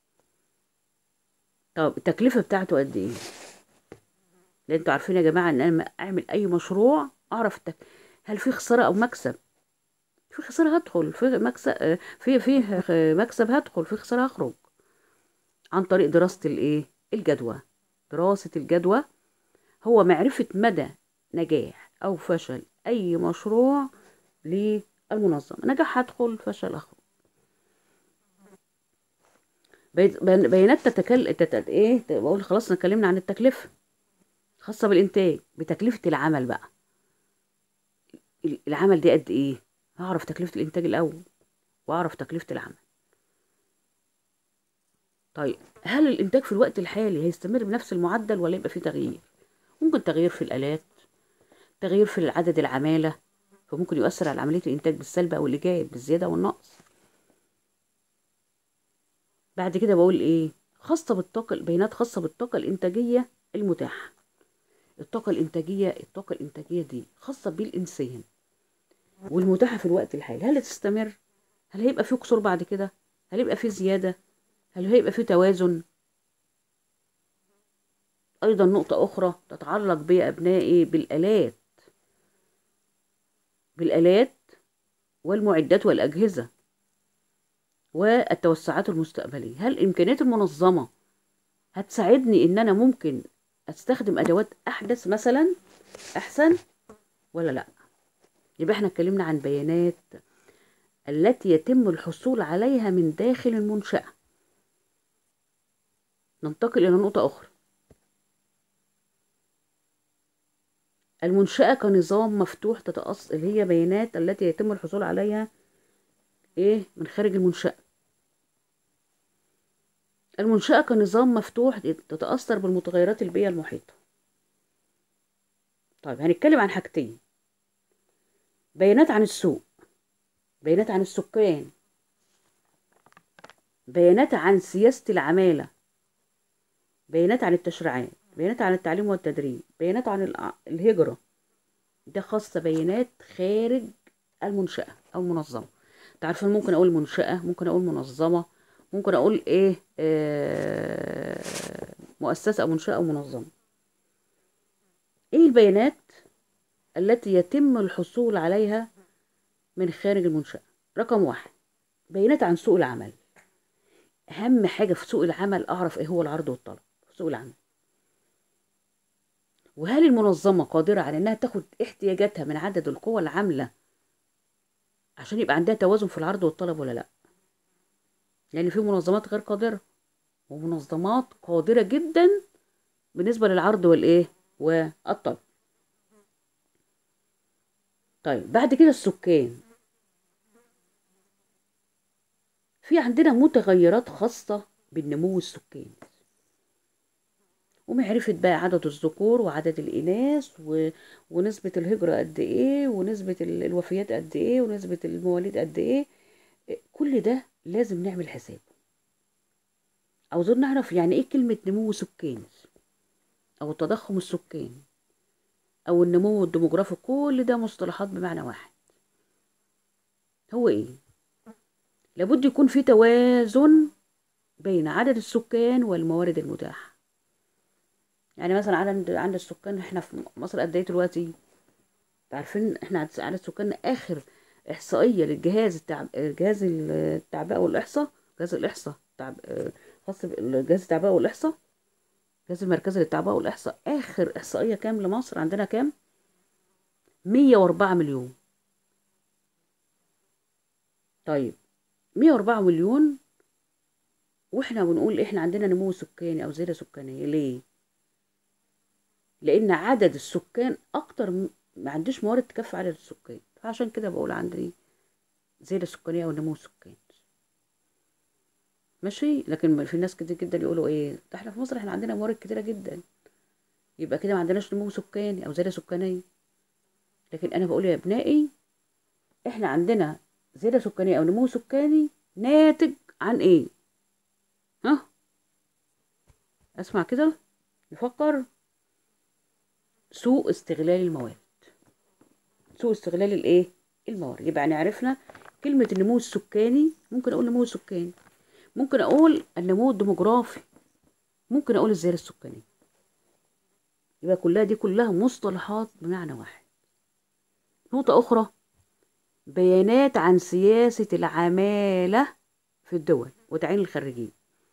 Speaker 1: طب التكلفه بتاعته قد ايه لان انتوا عارفين يا جماعه ان انا اعمل اي مشروع اعرف التك... هل في خساره او مكسب في خساره هدخل في مكسب في في مكسب هدخل في خساره هخرج عن طريق دراسة الايه الجدوى دراسة الجدوى هو معرفة مدى نجاح أو فشل أي مشروع للمنظمة نجاح هدخل فشل أخرج بيانات تتكلم تت... ايه بقول خلاص اتكلمنا عن التكلفة خاصة بالإنتاج بتكلفة العمل بقى العمل دي قد ايه هعرف تكلفة الإنتاج الأول وأعرف تكلفة العمل طيب هل الإنتاج في الوقت الحالي هيستمر بنفس المعدل ولا يبقى فيه تغيير ممكن تغيير في الآلات تغيير في عدد العمالة فممكن يؤثر على عملية الإنتاج بالسلب أو الإيجاب بالزيادة والنقص بعد كده بقول إيه خاصة بالطاقة البيانات خاصة بالطاقة الإنتاجية المتاحة الطاقة الإنتاجية الطاقة الإنتاجية دي خاصة بالإنسان والمتاحة في الوقت الحالي هل تستمر هل هيبقى فيه قصور بعد كده هل يبقى فيه زيادة هل هيبقى فيه توازن أيضا نقطة أخرى تتعلق بيا أبنائي بالآلات بالآلات والمعدات والأجهزة والتوسعات المستقبلية هل إمكانيات المنظمة هتساعدني إن أنا ممكن أستخدم أدوات أحدث مثلا أحسن ولا لأ يبقى احنا اتكلمنا عن بيانات التي يتم الحصول عليها من داخل المنشأة ننتقل إلى نقطة أخرى المنشأة كنظام مفتوح تتأص اللي هي بيانات التي يتم الحصول عليها إيه من خارج المنشأة المنشأة كنظام مفتوح تتأثر بالمتغيرات البيئة المحيطة طيب هنتكلم عن حاجتين بيانات عن السوق بيانات عن السكان بيانات عن سياسة العمالة بيانات عن التشريعات بيانات عن التعليم والتدريب بيانات عن الهجرة ده خاصة بيانات خارج المنشأة أو المنظمة تعرفين ممكن أقول منشأة ممكن أقول منظمة ممكن أقول إيه آه مؤسسة أو منشأة أو منظمة إيه البيانات التي يتم الحصول عليها من خارج المنشأة رقم واحد بيانات عن سوق العمل أهم حاجة في سوق العمل أعرف إيه هو العرض والطلب في سوق العمل وهل المنظمة قادرة على إنها تاخد احتياجاتها من عدد القوى العاملة عشان يبقى عندها توازن في العرض والطلب ولا لأ يعني في منظمات غير قادرة ومنظمات قادرة جدا بالنسبة للعرض والإيه والطلب طيب بعد كده السكان في عندنا متغيرات خاصة بالنمو السكاني ومعرفة بقى عدد الذكور وعدد الإناث و... ونسبة الهجرة قد إيه ونسبة ال- الوفيات قد إيه ونسبة المواليد قد إيه كل ده لازم نعمل حساب عاوزين نعرف يعني إيه كلمة نمو سكاني أو التضخم السكاني أو النمو الديموغرافي كل ده مصطلحات بمعنى واحد هو إيه لابد يكون في توازن بين عدد السكان والموارد المتاحة يعني مثلا عدد عدد السكان احنا في مصر قد ايه دلوقتي عارفين احنا عدد عدد سكاننا اخر احصائيه للجهاز التعب... جهاز التعبئه والاحصاء جهاز الاحصاء تعب... خاص بجهاز التعبئه والاحصاء الجهاز المركزي للتعبئه والاحصاء اخر احصائيه كام لمصر عندنا كام 104 مليون طيب 104 مليون واحنا بنقول احنا عندنا نمو سكاني او زياده سكانيه ليه لان عدد السكان اكتر م- ما عنديش موارد تكفي عدد السكان فعشان كده بقول عندي زياده سكانيه او نمو سكاني ماشي لكن في ناس كتير جدا يقولوا ايه ده احنا في مصر احنا عندنا موارد كتيره جدا يبقى كده ما عندناش نمو سكاني او زياده سكانيه لكن انا بقول يا ابنائي احنا عندنا زياده سكانيه او نمو سكاني ناتج عن ايه ها اسمع كده نفكر سوء استغلال الموارد سوء استغلال الايه الموارد يبقى يعني عرفنا كلمة النمو السكاني ممكن اقول نمو سكاني ممكن اقول النمو الديموغرافي ممكن اقول الزيادة السكانية يبقى كلها دي كلها مصطلحات بمعنى واحد نقطة اخرى بيانات عن سياسة العمالة في الدول وتعيين الخريجين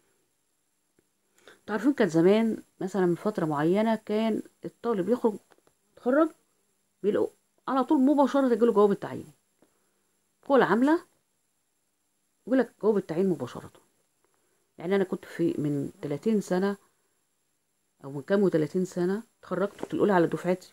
Speaker 1: تعرفين كان زمان مثلا من فترة معينة كان الطالب يخرج يتخرج بيلاقوا على طول مباشرة يجيله جواب التعيين هو العاملة يقول لك جواب التعيين مباشرة يعني أنا كنت في من 30 سنة أو من كام وتلاتين سنة اتخرجت كنت الأولى على دفعتي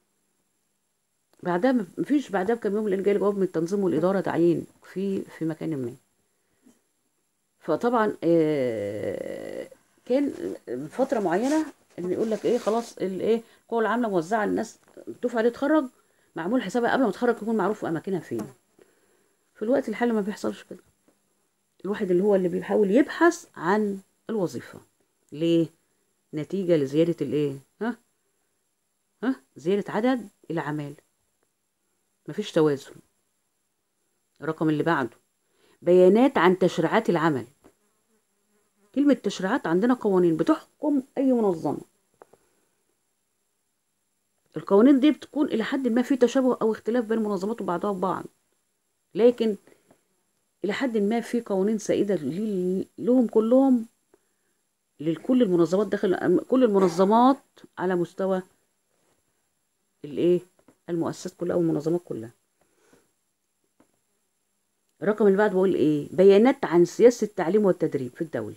Speaker 1: بعدها مفيش بعدها بكام يوم لقيت جاي جواب من التنظيم والإدارة تعيين في في مكان ما فطبعا آه، كان من فترة معينة ان يقول لك ايه خلاص الايه القوى العاملة موزعة الناس الدفعة دي تتخرج معمول حسابها قبل ما تتخرج يكون معروف اماكنها فين في الوقت الحالي ما بيحصلش كده الواحد اللي هو اللي بيحاول يبحث عن الوظيفة ليه نتيجة لزيادة الايه ها ها زيادة عدد العمال مفيش توازن الرقم اللي بعده بيانات عن تشريعات العمل كلمة تشريعات عندنا قوانين بتحكم أي منظمة القوانين دي بتكون إلى حد ما في تشابه أو اختلاف بين المنظمات وبعضها ببعض لكن إلى حد ما في قوانين سائدة لل- لهم كلهم لكل المنظمات داخل كل المنظمات على مستوى الايه المؤسسات كلها او المنظمات كلها الرقم اللي بعد بقول ايه بيانات عن سياسة التعليم والتدريب في الدولة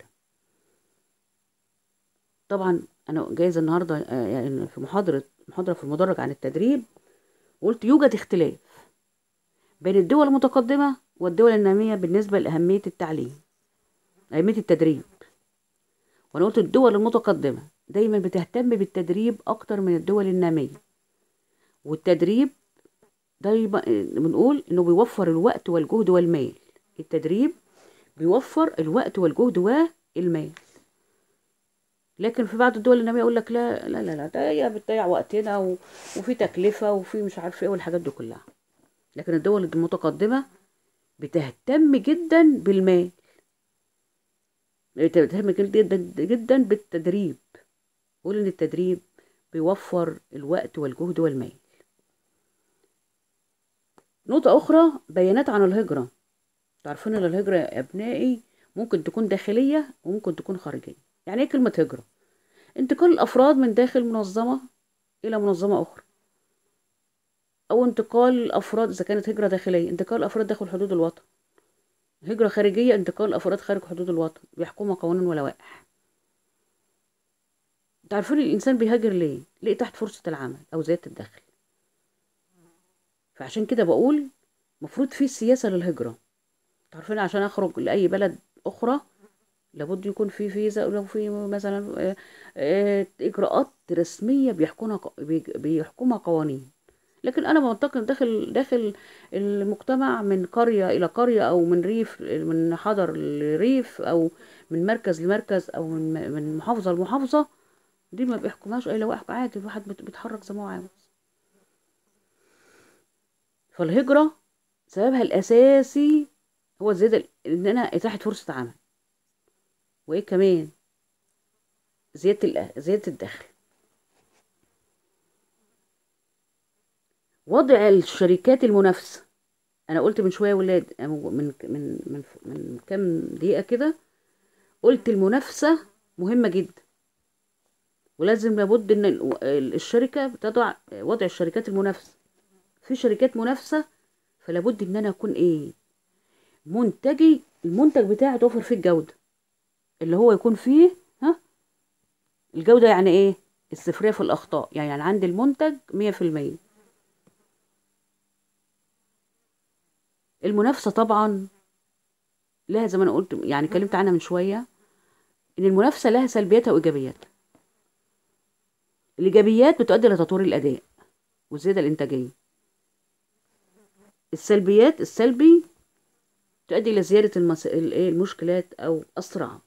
Speaker 1: طبعا انا جايزة النهاردة آه، يعني في محاضرة محاضرة في المدرج عن التدريب وقلت يوجد اختلاف بين الدول المتقدمة والدول النامية بالنسبة لأهمية التعليم أهمية التدريب وانا قلت الدول المتقدمة دايما بتهتم بالتدريب اكتر من الدول النامية والتدريب دايما بنقول انه بيوفر الوقت والجهد والمال التدريب بيوفر الوقت والجهد والمال لكن في بعض الدول النامية يقول لك لا لا لا لا ده هي بتضيع وقتنا و... وفي تكلفة وفي مش عارف ايه والحاجات دي كلها لكن الدول المتقدمة بتهتم جدا بالمال بتهتم جدا جدا بالتدريب قول ان التدريب بيوفر الوقت والجهد والمال نقطة أخرى بيانات عن الهجرة تعرفون ان الهجرة يا أبنائي ممكن تكون داخلية وممكن تكون خارجية يعني ايه كلمة هجرة انتقال الأفراد من داخل منظمة إلى منظمة أخرى أو انتقال الأفراد إذا كانت هجرة داخلية انتقال الأفراد داخل حدود الوطن هجرة خارجية انتقال الأفراد خارج حدود الوطن بيحكمها قوانين ولوائح تعرفون الإنسان بيهاجر ليه؟ ليه تحت فرصة العمل أو زيادة الدخل فعشان كده بقول مفروض في سياسة للهجرة تعرفين عشان أخرج لأي بلد أخرى لابد يكون في فيزا لو في مثلا آه، آه، اجراءات رسميه بيحكمها ق- بيج- بيحكمها قوانين لكن انا بنتقل داخل داخل المجتمع من قريه الى قريه او من ريف من حضر لريف او من مركز لمركز او من من محافظه لمحافظه دي ما بيحكمهاش اي لوائح عادي الواحد بت- بيتحرك زي ما هو عاوز فالهجره سببها الاساسي هو زيادة ان انا اتاحت فرصه عمل وايه كمان زياده الأ- زياده الدخل وضع الشركات المنافسه انا قلت من شويه يا ولاد من من من من, من كام دقيقه كده قلت المنافسه مهمه جدا ولازم لابد ان ال- الشركه بتضع وضع الشركات المنافسه في شركات منافسه فلابد ان انا اكون ايه منتجي المنتج بتاعي توفر فيه الجوده اللي هو يكون فيه ها الجوده يعني ايه الصفريه في الاخطاء يعني, يعني عندي المنتج مية في المية المنافسه طبعا لها زي ما انا قلت يعني اتكلمت عنها من شويه ان المنافسه لها سلبياتها وايجابياتها الايجابيات بتؤدي لتطوير الاداء والزياده الانتاجيه السلبيات السلبي تؤدي الى زياده المس... الايه المشكلات او الصراعات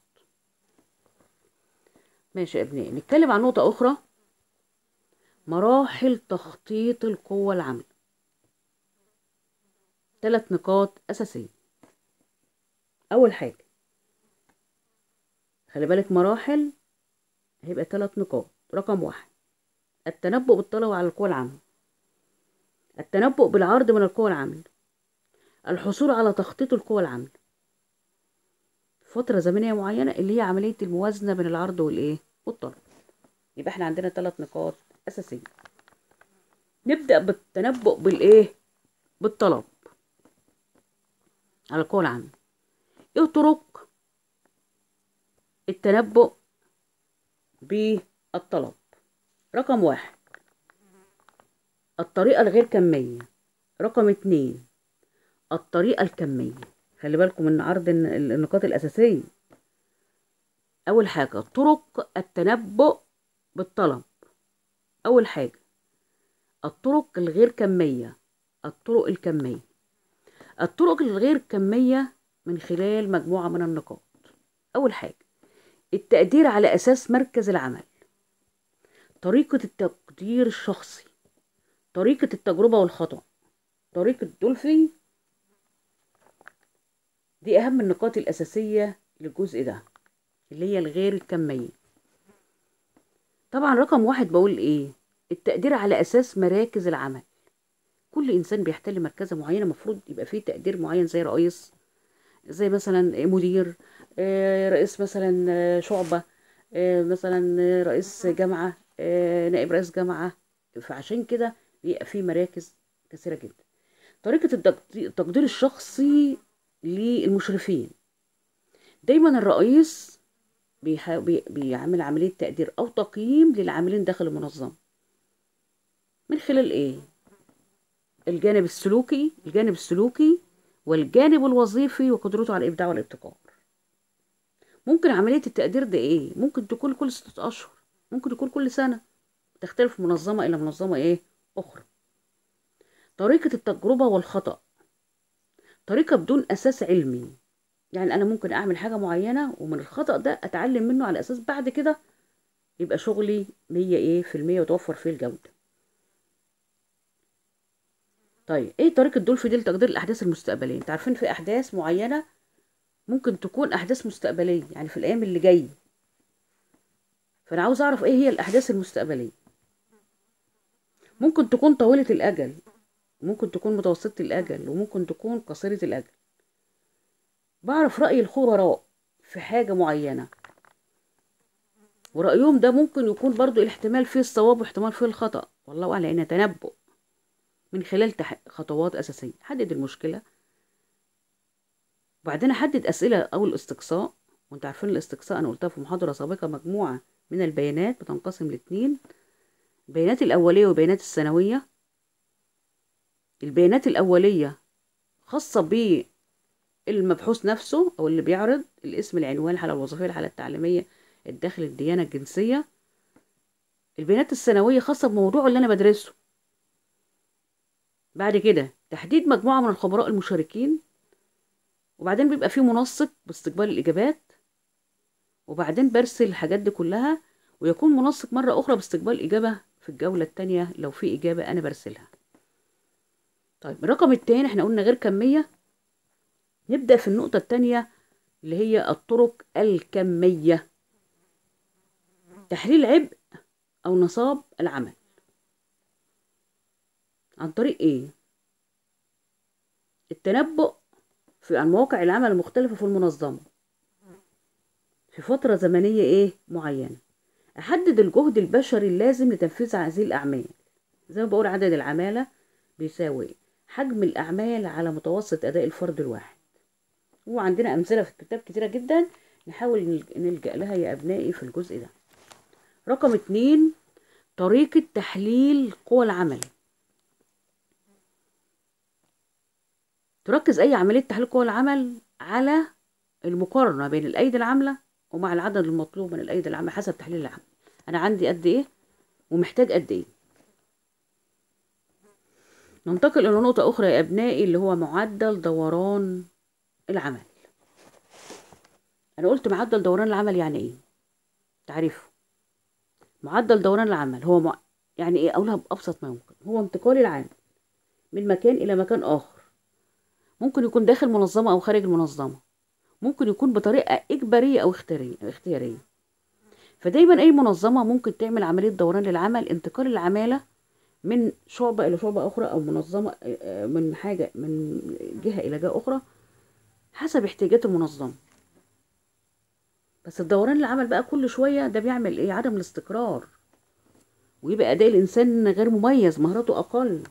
Speaker 1: ماشي يا ابنائي نتكلم عن نقطه اخرى مراحل تخطيط القوه العامله ثلاث نقاط اساسيه اول حاجه خلي بالك مراحل هيبقى ثلاث نقاط رقم واحد التنبؤ بالطلب على القوى العاملة التنبؤ بالعرض من القوى العاملة الحصول على تخطيط القوى العاملة فترة زمنية معينة اللي هي عملية الموازنة بين العرض والإيه والطلب يبقى احنا عندنا ثلاث نقاط أساسية نبدأ بالتنبؤ بالإيه بالطلب على القوى العاملة ايه طرق التنبؤ بالطلب رقم واحد الطريقة الغير كمية رقم اتنين الطريقة الكمية خلي بالكم من عرض الن- النقاط الأساسية أول حاجة طرق التنبؤ بالطلب أول حاجة الطرق الغير كمية الطرق الكمية الطرق الغير كمية من خلال مجموعة من النقاط أول حاجة التقدير على أساس مركز العمل طريقة التقدير الشخصي طريقة التجربة والخطأ طريقة دولفي دي أهم النقاط الأساسية للجزء ده اللي هي الغير الكمية طبعا رقم واحد بقول إيه التقدير على أساس مراكز العمل كل إنسان بيحتل مركزة معينة مفروض يبقى فيه تقدير معين زي رئيس زي مثلا مدير آه، رئيس مثلا آه، شعبة آه، مثلا آه، رئيس جامعة آه، نائب رئيس جامعة فعشان كده بيبقى في مراكز كثيرة جدا طريقة التقدي- التقدير الشخصي للمشرفين دايما الرئيس بيح- بي- بيعمل عملية تقدير أو تقييم للعاملين داخل المنظمة من خلال إيه؟ الجانب السلوكي الجانب السلوكي والجانب الوظيفي وقدرته على الإبداع والابتكار ممكن عملية التقدير ده إيه؟ ممكن تكون كل ستة أشهر ممكن تكون كل سنة تختلف من منظمة إلى منظمة إيه؟ أخرى طريقة التجربة والخطأ طريقة بدون أساس علمي يعني أنا ممكن أعمل حاجة معينة ومن الخطأ ده أتعلم منه على أساس بعد كده يبقى شغلي مية إيه في المية وتوفر فيه الجودة طيب إيه طريقة دولفي دي لتقدير الأحداث المستقبلية أنت عارفين في أحداث معينة ممكن تكون أحداث مستقبلية يعني في الأيام اللي جاية فأنا عاوز أعرف إيه هي الأحداث المستقبلية ممكن تكون طويلة الأجل ممكن تكون متوسطة الأجل وممكن تكون قصيرة الأجل بعرف رأي الخبراء في حاجة معينة ورأيهم ده ممكن يكون برضو الاحتمال فيه الصواب واحتمال فيه الخطأ والله أعلم لأن تنبؤ من خلال تح... خطوات أساسية حدد المشكلة وبعدين أحدد أسئلة أو الاستقصاء وانت عارفين الاستقصاء أنا قلتها في محاضرة سابقة مجموعة من البيانات بتنقسم لاتنين البيانات الأولية والبيانات الثانوية البيانات الأولية خاصة ب المبحوث نفسه او اللي بيعرض الاسم العنوان الحاله الوظيفيه الحاله التعليميه الدخل الديانه الجنسيه البيانات السنويه خاصه بموضوع اللي انا بدرسه بعد كده تحديد مجموعه من الخبراء المشاركين وبعدين بيبقى في منسق باستقبال الاجابات وبعدين برسل الحاجات دي كلها ويكون منسق مرة أخرى باستقبال إجابة في الجولة التانية لو في إجابة أنا برسلها طيب الرقم التاني احنا قلنا غير كمية نبدأ في النقطة التانية اللي هي الطرق الكمية تحليل عبء أو نصاب العمل عن طريق إيه؟ التنبؤ في عن مواقع العمل المختلفة في المنظمة في فترة زمنية إيه معينة أحدد الجهد البشري اللازم لتنفيذ هذه الأعمال زي ما بقول عدد العمالة بيساوي حجم الأعمال على متوسط أداء الفرد الواحد وعندنا أمثلة في الكتاب كتيرة جدا نحاول نلجأ لها يا أبنائي في الجزء ده رقم اتنين طريقة تحليل قوى العمل تركز أي عملية تحليل قوى العمل على المقارنة بين الأيدي العاملة ومع العدد المطلوب من الأيدي العاملة حسب تحليل العمل أنا عندي قد إيه ومحتاج قد إيه ننتقل إلى نقطة أخرى يا أبنائي اللي هو معدل دوران العمل أنا قلت معدل دوران العمل يعني إيه تعريفه معدل دوران العمل هو مع... يعني إيه أقولها بأبسط ما يمكن هو انتقال العامل من مكان إلى مكان آخر ممكن يكون داخل منظمة أو خارج المنظمة ممكن يكون بطريقة إجبارية أو اختيارية فدايما أي منظمة ممكن تعمل عملية دوران للعمل انتقال العمالة من شعبة إلى شعبة أخرى أو منظمة من حاجة من جهة إلى جهة أخرى حسب احتياجات المنظمة بس الدوران العمل بقى كل شوية ده بيعمل إيه عدم الاستقرار ويبقى أداء الإنسان غير مميز مهاراته أقل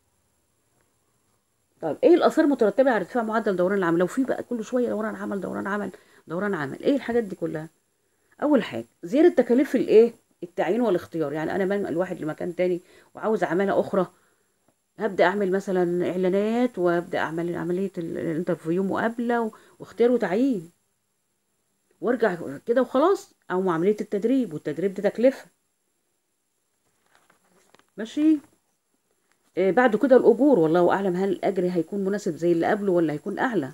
Speaker 1: طيب ايه الاثار المترتبه على ارتفاع معدل دوران العمل لو في بقى كل شويه دوران عمل دوران عمل دوران عمل ايه الحاجات دي كلها اول حاجه زياده تكاليف الايه التعيين والاختيار يعني انا بنقل واحد لمكان تاني وعاوز عماله اخرى هبدا اعمل مثلا اعلانات وابدا اعمل عمليه الانترفيو مقابله واختيار وتعيين وارجع كده وخلاص او عمليه التدريب والتدريب دي تكلفه ماشي آه بعد كده الأجور والله أعلم هل الأجر هيكون مناسب زي اللي قبله ولا هيكون أعلى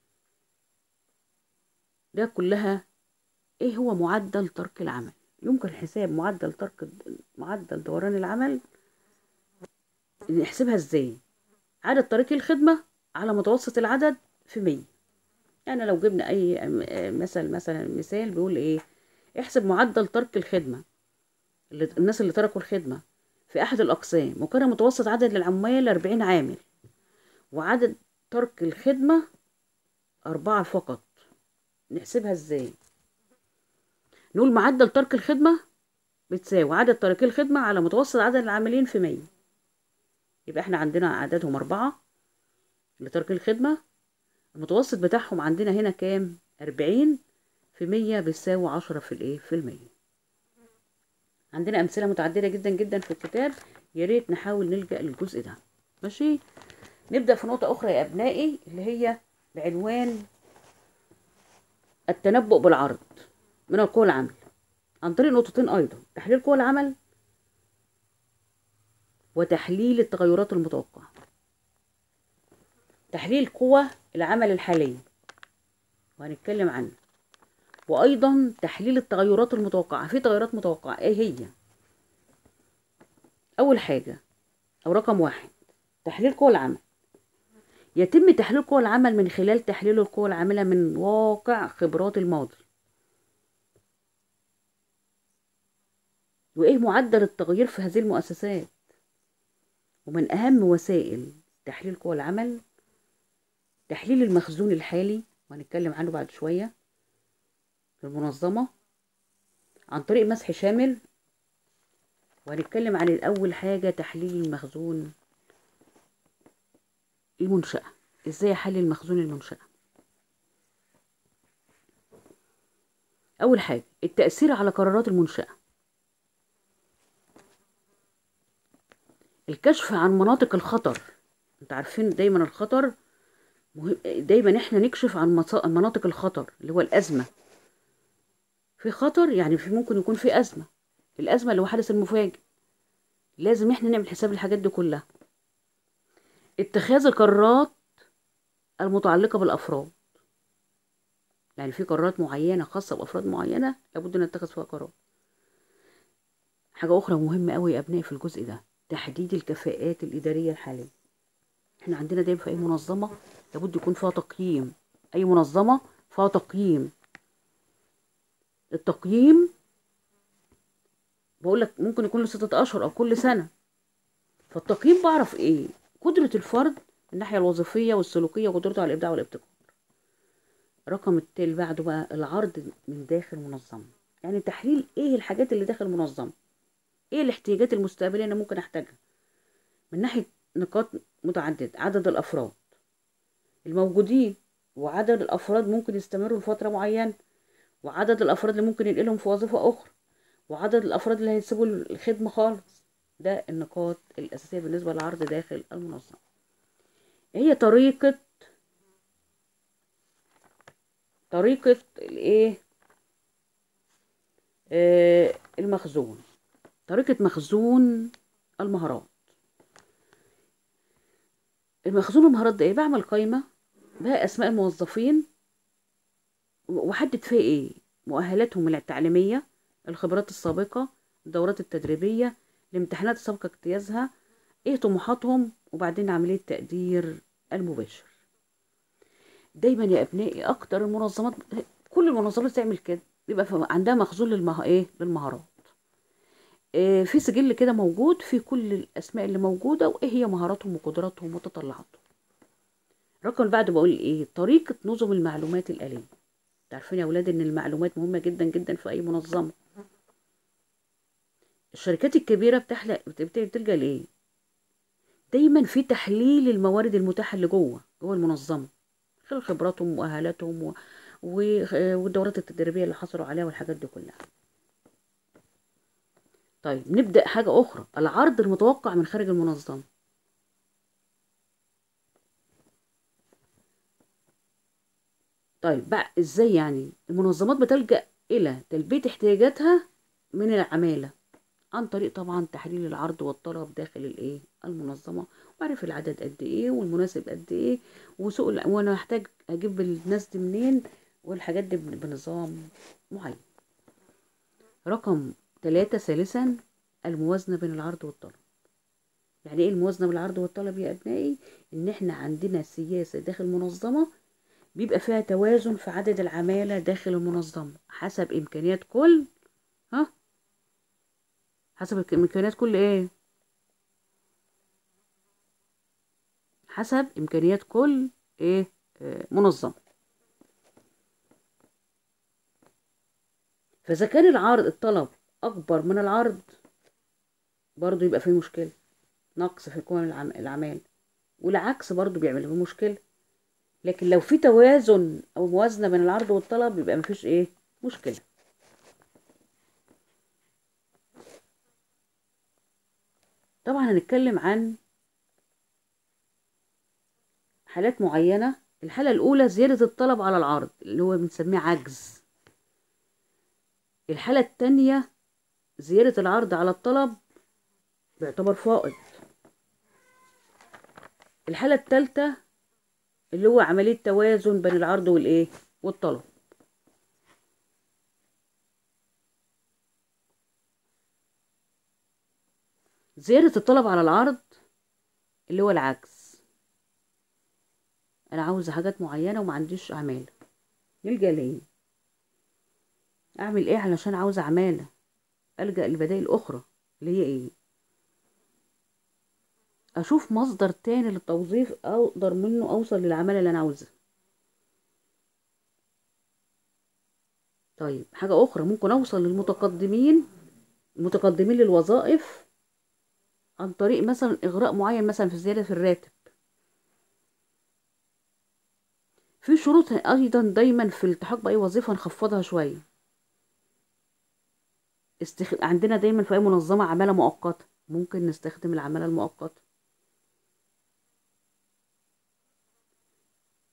Speaker 1: ده كلها إيه هو معدل ترك العمل يمكن حساب معدل ترك معدل دوران العمل نحسبها إزاي عدد تاركي الخدمة على متوسط العدد في مية يعني لو جبنا أي مثل مثلا مثال بيقول إيه احسب معدل ترك الخدمة اللي الناس اللي تركوا الخدمة في أحد الأقسام وكان متوسط عدد العمال أربعين عامل وعدد ترك الخدمة أربعة فقط نحسبها إزاي نقول معدل ترك الخدمة بتساوي عدد تاركي الخدمة على متوسط عدد العاملين في مية يبقى احنا عندنا عددهم أربعة لترك الخدمة المتوسط بتاعهم عندنا هنا كام أربعين في مية بيساوي عشرة في الإيه في المية عندنا أمثلة متعددة جدا جدا في الكتاب يا ريت نحاول نلجأ للجزء ده ماشي نبدأ في نقطة أخرى يا أبنائي اللي هي بعنوان التنبؤ بالعرض من القوى العمل عن طريق نقطتين أيضا تحليل قوى العمل وتحليل التغيرات المتوقعة تحليل قوى العمل الحالية وهنتكلم عنه وايضا تحليل التغيرات المتوقعه في تغيرات متوقعه ايه هي اول حاجه او رقم واحد تحليل قوى العمل يتم تحليل قوى العمل من خلال تحليل القوى العامله من واقع خبرات الماضي وايه معدل التغيير في هذه المؤسسات ومن اهم وسائل تحليل قوى العمل تحليل المخزون الحالي وهنتكلم عنه بعد شويه في المنظمة عن طريق مسح شامل وهنتكلم عن الأول حاجة تحليل المخزون المنشأة ازاي احلل مخزون المنشأة أول حاجة التأثير على قرارات المنشأة الكشف عن مناطق الخطر انت عارفين دايما الخطر مهم دايما احنا نكشف عن مصا- مناطق الخطر اللي هو الازمه في خطر يعني في ممكن يكون في ازمه الازمه اللي هو حدث المفاجئ لازم احنا نعمل حساب الحاجات دي كلها اتخاذ القرارات المتعلقه بالافراد يعني في قرارات معينه خاصه بافراد معينه لابد ان نتخذ فيها قرار حاجه اخرى مهمه قوي يا ابنائي في الجزء ده تحديد الكفاءات الاداريه الحاليه احنا عندنا دايما في اي منظمه لابد يكون فيها تقييم اي منظمه فيها تقييم التقييم بقول لك ممكن يكون له ستة اشهر او كل سنه فالتقييم بعرف ايه قدره الفرد من الناحيه الوظيفيه والسلوكيه وقدرته على الابداع والابتكار رقم التالي بعده بقى العرض من داخل المنظمه يعني تحليل ايه الحاجات اللي داخل المنظمه ايه الاحتياجات المستقبليه اللي ممكن احتاجها من ناحيه نقاط متعدده عدد الافراد الموجودين وعدد الافراد ممكن يستمروا لفتره معينه وعدد الافراد اللي ممكن ينقلهم في وظيفه اخرى وعدد الافراد اللي هيسيبوا الخدمه خالص ده النقاط الاساسيه بالنسبه للعرض داخل المنظمه هي طريقه طريقه الايه آه المخزون طريقه مخزون المهارات المخزون المهارات ده ايه بعمل قائمه بها اسماء الموظفين واحدد فيها ايه مؤهلاتهم التعليميه الخبرات السابقه الدورات التدريبيه الامتحانات السابقه اجتيازها ايه طموحاتهم وبعدين عمليه تقدير المباشر دايما يا ابنائي اكتر المنظمات كل المنظمات تعمل كده بيبقى عندها مخزون للمه... ايه للمهارات إيه في سجل كده موجود في كل الاسماء اللي موجوده وايه هي مهاراتهم وقدراتهم وتطلعاتهم الرقم اللي بعده بقول ايه طريقه نظم المعلومات الاليه عارفين يا ولاد ان المعلومات مهمه جدا جدا في اي منظمه الشركات الكبيره بتحلق بتلجا لايه دايما في تحليل الموارد المتاحه اللي جوه جوه المنظمه خلال خبراتهم ومؤهلاتهم و... و... والدورات التدريبيه اللي حصلوا عليها والحاجات دي كلها طيب نبدا حاجه اخرى العرض المتوقع من خارج المنظمه طيب بقى ازاي يعني المنظمات بتلجأ الى تلبية احتياجاتها من العمالة عن طريق طبعا تحليل العرض والطلب داخل الايه المنظمة وعرف العدد قد ايه والمناسب قد ايه وسوق ال- وانا محتاج اجيب الناس دي منين والحاجات دي بن- بنظام معين رقم ثلاثة ثالثا الموازنة بين العرض والطلب يعني ايه الموازنة بين العرض والطلب يا ابنائي ان احنا عندنا سياسة داخل المنظمة بيبقى فيها توازن في عدد العمالة داخل المنظمة حسب إمكانيات كل ها حسب الك- إمكانيات كل إيه حسب إمكانيات كل إيه آه، منظمة فإذا كان العرض الطلب أكبر من العرض برضو يبقى فيه مشكلة نقص في قوام العم- العمال والعكس برضو بيعمل فيه مشكلة لكن لو في توازن او موازنه بين العرض والطلب يبقى مفيش ايه مشكله طبعا هنتكلم عن حالات معينه الحاله الاولى زياده الطلب على العرض اللي هو بنسميه عجز الحاله التانية زياده العرض على الطلب بيعتبر فائض الحاله الثالثه اللي هو عملية توازن بين العرض والإيه والطلب زيادة الطلب على العرض اللي هو العكس أنا عاوزة حاجات معينة وما عنديش عمالة نلجأ لإيه أعمل إيه علشان عاوزة عمالة ألجأ لبدائل أخرى اللي هي إيه اشوف مصدر تاني للتوظيف اقدر منه اوصل للعمالة اللي انا عاوزها طيب حاجة اخرى ممكن اوصل للمتقدمين المتقدمين للوظائف عن طريق مثلا اغراء معين مثلا في زيادة في الراتب في شروط ايضا دايما في الالتحاق باي وظيفة نخفضها شوية استخ... عندنا دايما في اي منظمة عمالة مؤقتة ممكن نستخدم العمالة المؤقتة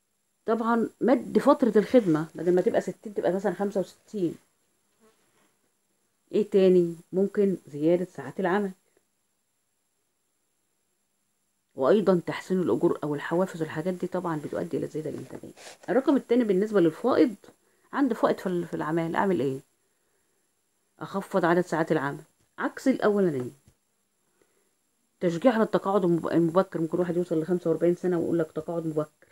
Speaker 1: طبعا مد فترة الخدمة بدل ما تبقى ستين تبقى مثلا خمسة وستين ايه تاني ممكن زيادة ساعات العمل وايضا تحسين الاجور او الحوافز والحاجات دي طبعا بتؤدي الى زياده الانتاجيه الرقم التاني بالنسبه للفائض عندي فائض في في الاعمال اعمل ايه اخفض عدد ساعات العمل عكس الاولانيه تشجيع على التقاعد المبكر ممكن واحد يوصل لخمسة وأربعين سنة ويقول لك تقاعد مبكر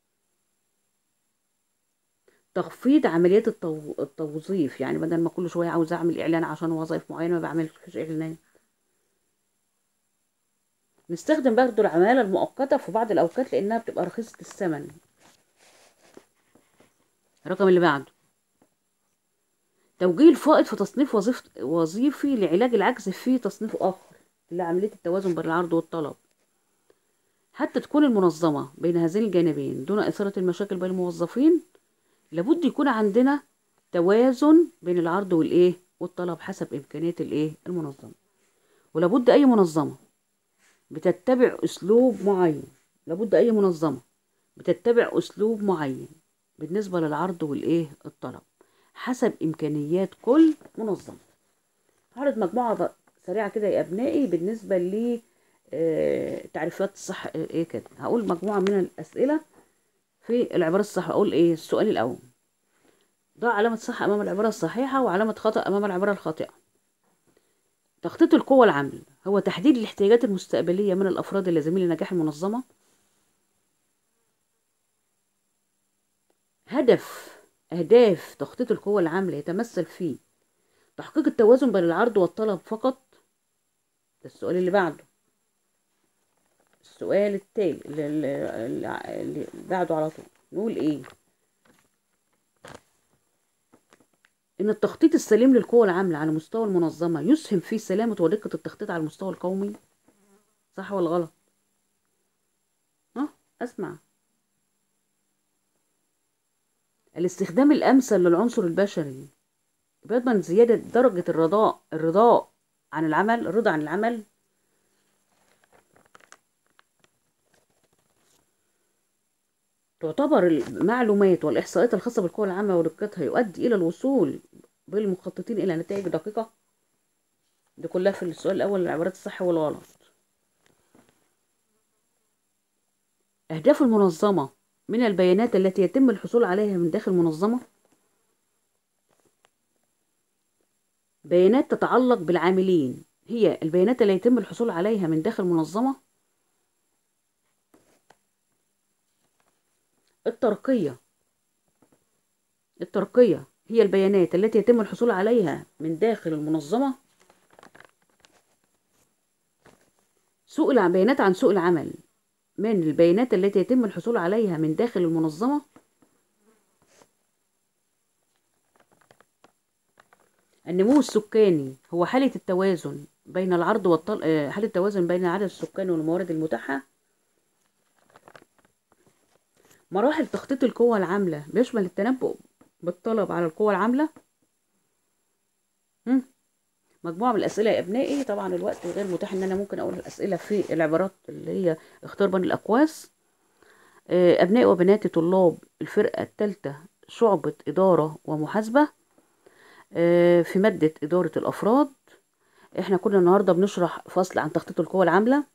Speaker 1: تخفيض عمليات التو... التوظيف يعني بدل ما كل شوية عاوز أعمل إعلان عشان وظائف معينة ما بعملش إعلانات نستخدم برضه العمالة المؤقتة في بعض الأوقات لأنها بتبقى رخيصة الثمن الرقم اللي بعده توجيه الفائض في تصنيف وظيف وظيفي لعلاج العجز في تصنيف آخر لعملية التوازن بين العرض والطلب حتى تكون المنظمة بين هذين الجانبين دون إثارة المشاكل بين الموظفين لابد يكون عندنا توازن بين العرض والإيه والطلب حسب إمكانيات الإيه المنظمة ولابد أي منظمة بتتبع أسلوب معين لابد أي منظمة بتتبع أسلوب معين بالنسبة للعرض والإيه الطلب حسب إمكانيات كل منظمة هعرض مجموعة سريعة كده يا أبنائي بالنسبة ل تعريفات الصح إيه كده هقول مجموعة من الأسئلة في العبارة الصح أقول إيه السؤال الأول ضع علامة صح أمام العبارة الصحيحة وعلامة خطأ أمام العبارة الخاطئة تخطيط القوة العاملة هو تحديد الاحتياجات المستقبلية من الأفراد اللازمين لنجاح المنظمة هدف أهداف تخطيط القوة العاملة يتمثل في تحقيق التوازن بين العرض والطلب فقط ده السؤال اللي بعده السؤال التالي اللي, اللي, اللي بعده على طول نقول ايه ان التخطيط السليم للقوى العاملة على مستوى المنظمة يسهم في سلامة ودقة التخطيط على المستوى القومي صح ولا غلط ها اسمع الاستخدام الامثل للعنصر البشري بيضمن زيادة درجة الرضاء الرضاء عن العمل الرضا عن العمل تعتبر المعلومات والإحصائيات الخاصة بالقوى العامة ودقتها يؤدي إلى الوصول بالمخططين إلى نتائج دقيقة دي كلها في السؤال الأول العبارات الصح والغلط أهداف المنظمة من البيانات التي يتم الحصول عليها من داخل المنظمة بيانات تتعلق بالعاملين هي البيانات التي يتم الحصول عليها من داخل المنظمة الترقية الترقية هي البيانات التي يتم الحصول عليها من داخل المنظمة سوق البيانات عن سوق العمل من البيانات التي يتم الحصول عليها من داخل المنظمة النمو السكاني هو حالة التوازن بين العرض والطلب حالة التوازن بين عدد السكان والموارد المتاحة مراحل تخطيط القوى العاملة بيشمل التنبؤ بالطلب على القوى العاملة هم؟ مجموعة من الأسئلة يا أبنائي طبعا الوقت غير متاح إن أنا ممكن أقول الأسئلة في العبارات اللي هي اختار بين الأقواس أبنائي وبناتي طلاب الفرقة الثالثة شعبة إدارة ومحاسبة في مادة إدارة الأفراد إحنا كنا النهاردة بنشرح فصل عن تخطيط القوى العاملة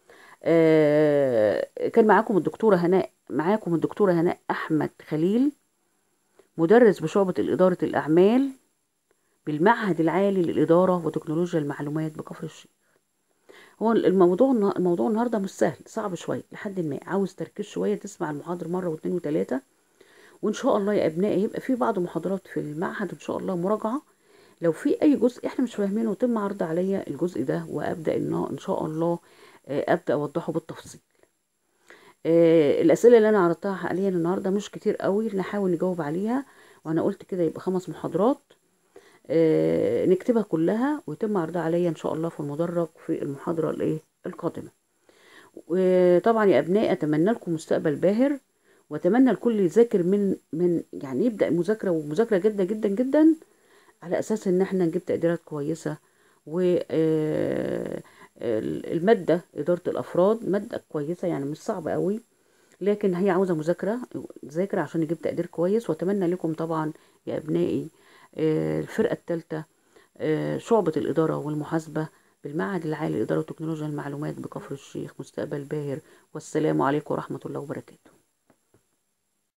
Speaker 1: كان معاكم الدكتورة هناء معاكم الدكتورة هناء أحمد خليل مدرس بشعبة إدارة الأعمال بالمعهد العالي للإدارة وتكنولوجيا المعلومات بكفر الشيخ هو الموضوع الموضوع النهارده مش سهل صعب شويه لحد ما عاوز تركيز شويه تسمع المحاضر مره واثنين وثلاثه وان شاء الله يا ابنائي هيبقى في بعض محاضرات في المعهد ان شاء الله مراجعه لو في اي جزء احنا مش فاهمينه يتم عرض عليا الجزء ده وابدا ان ان شاء الله ابدا اوضحه بالتفصيل الاسئله اللي انا عرضتها حاليا النهارده مش كتير قوي نحاول نجاوب عليها وانا قلت كده يبقى خمس محاضرات آه نكتبها كلها ويتم عرضها عليا ان شاء الله في المدرج في المحاضره الايه القادمه وطبعا يا ابنائي اتمنى لكم مستقبل باهر واتمنى الكل يذاكر من من يعني يبدا المذاكره ومذاكره جدا جدا جدا على اساس ان احنا نجيب تقديرات كويسه و الماده اداره الافراد ماده كويسه يعني مش صعبه قوي لكن هي عاوزة مذاكرة ذاكر عشان نجيب تقدير كويس واتمنى لكم طبعا يا ابنائي آه، الفرقة الثالثة شعبة الإدارة والمحاسبة بالمعهد العالي للإدارة وتكنولوجيا المعلومات بكفر الشيخ مستقبل باهر والسلام عليكم ورحمة الله وبركاته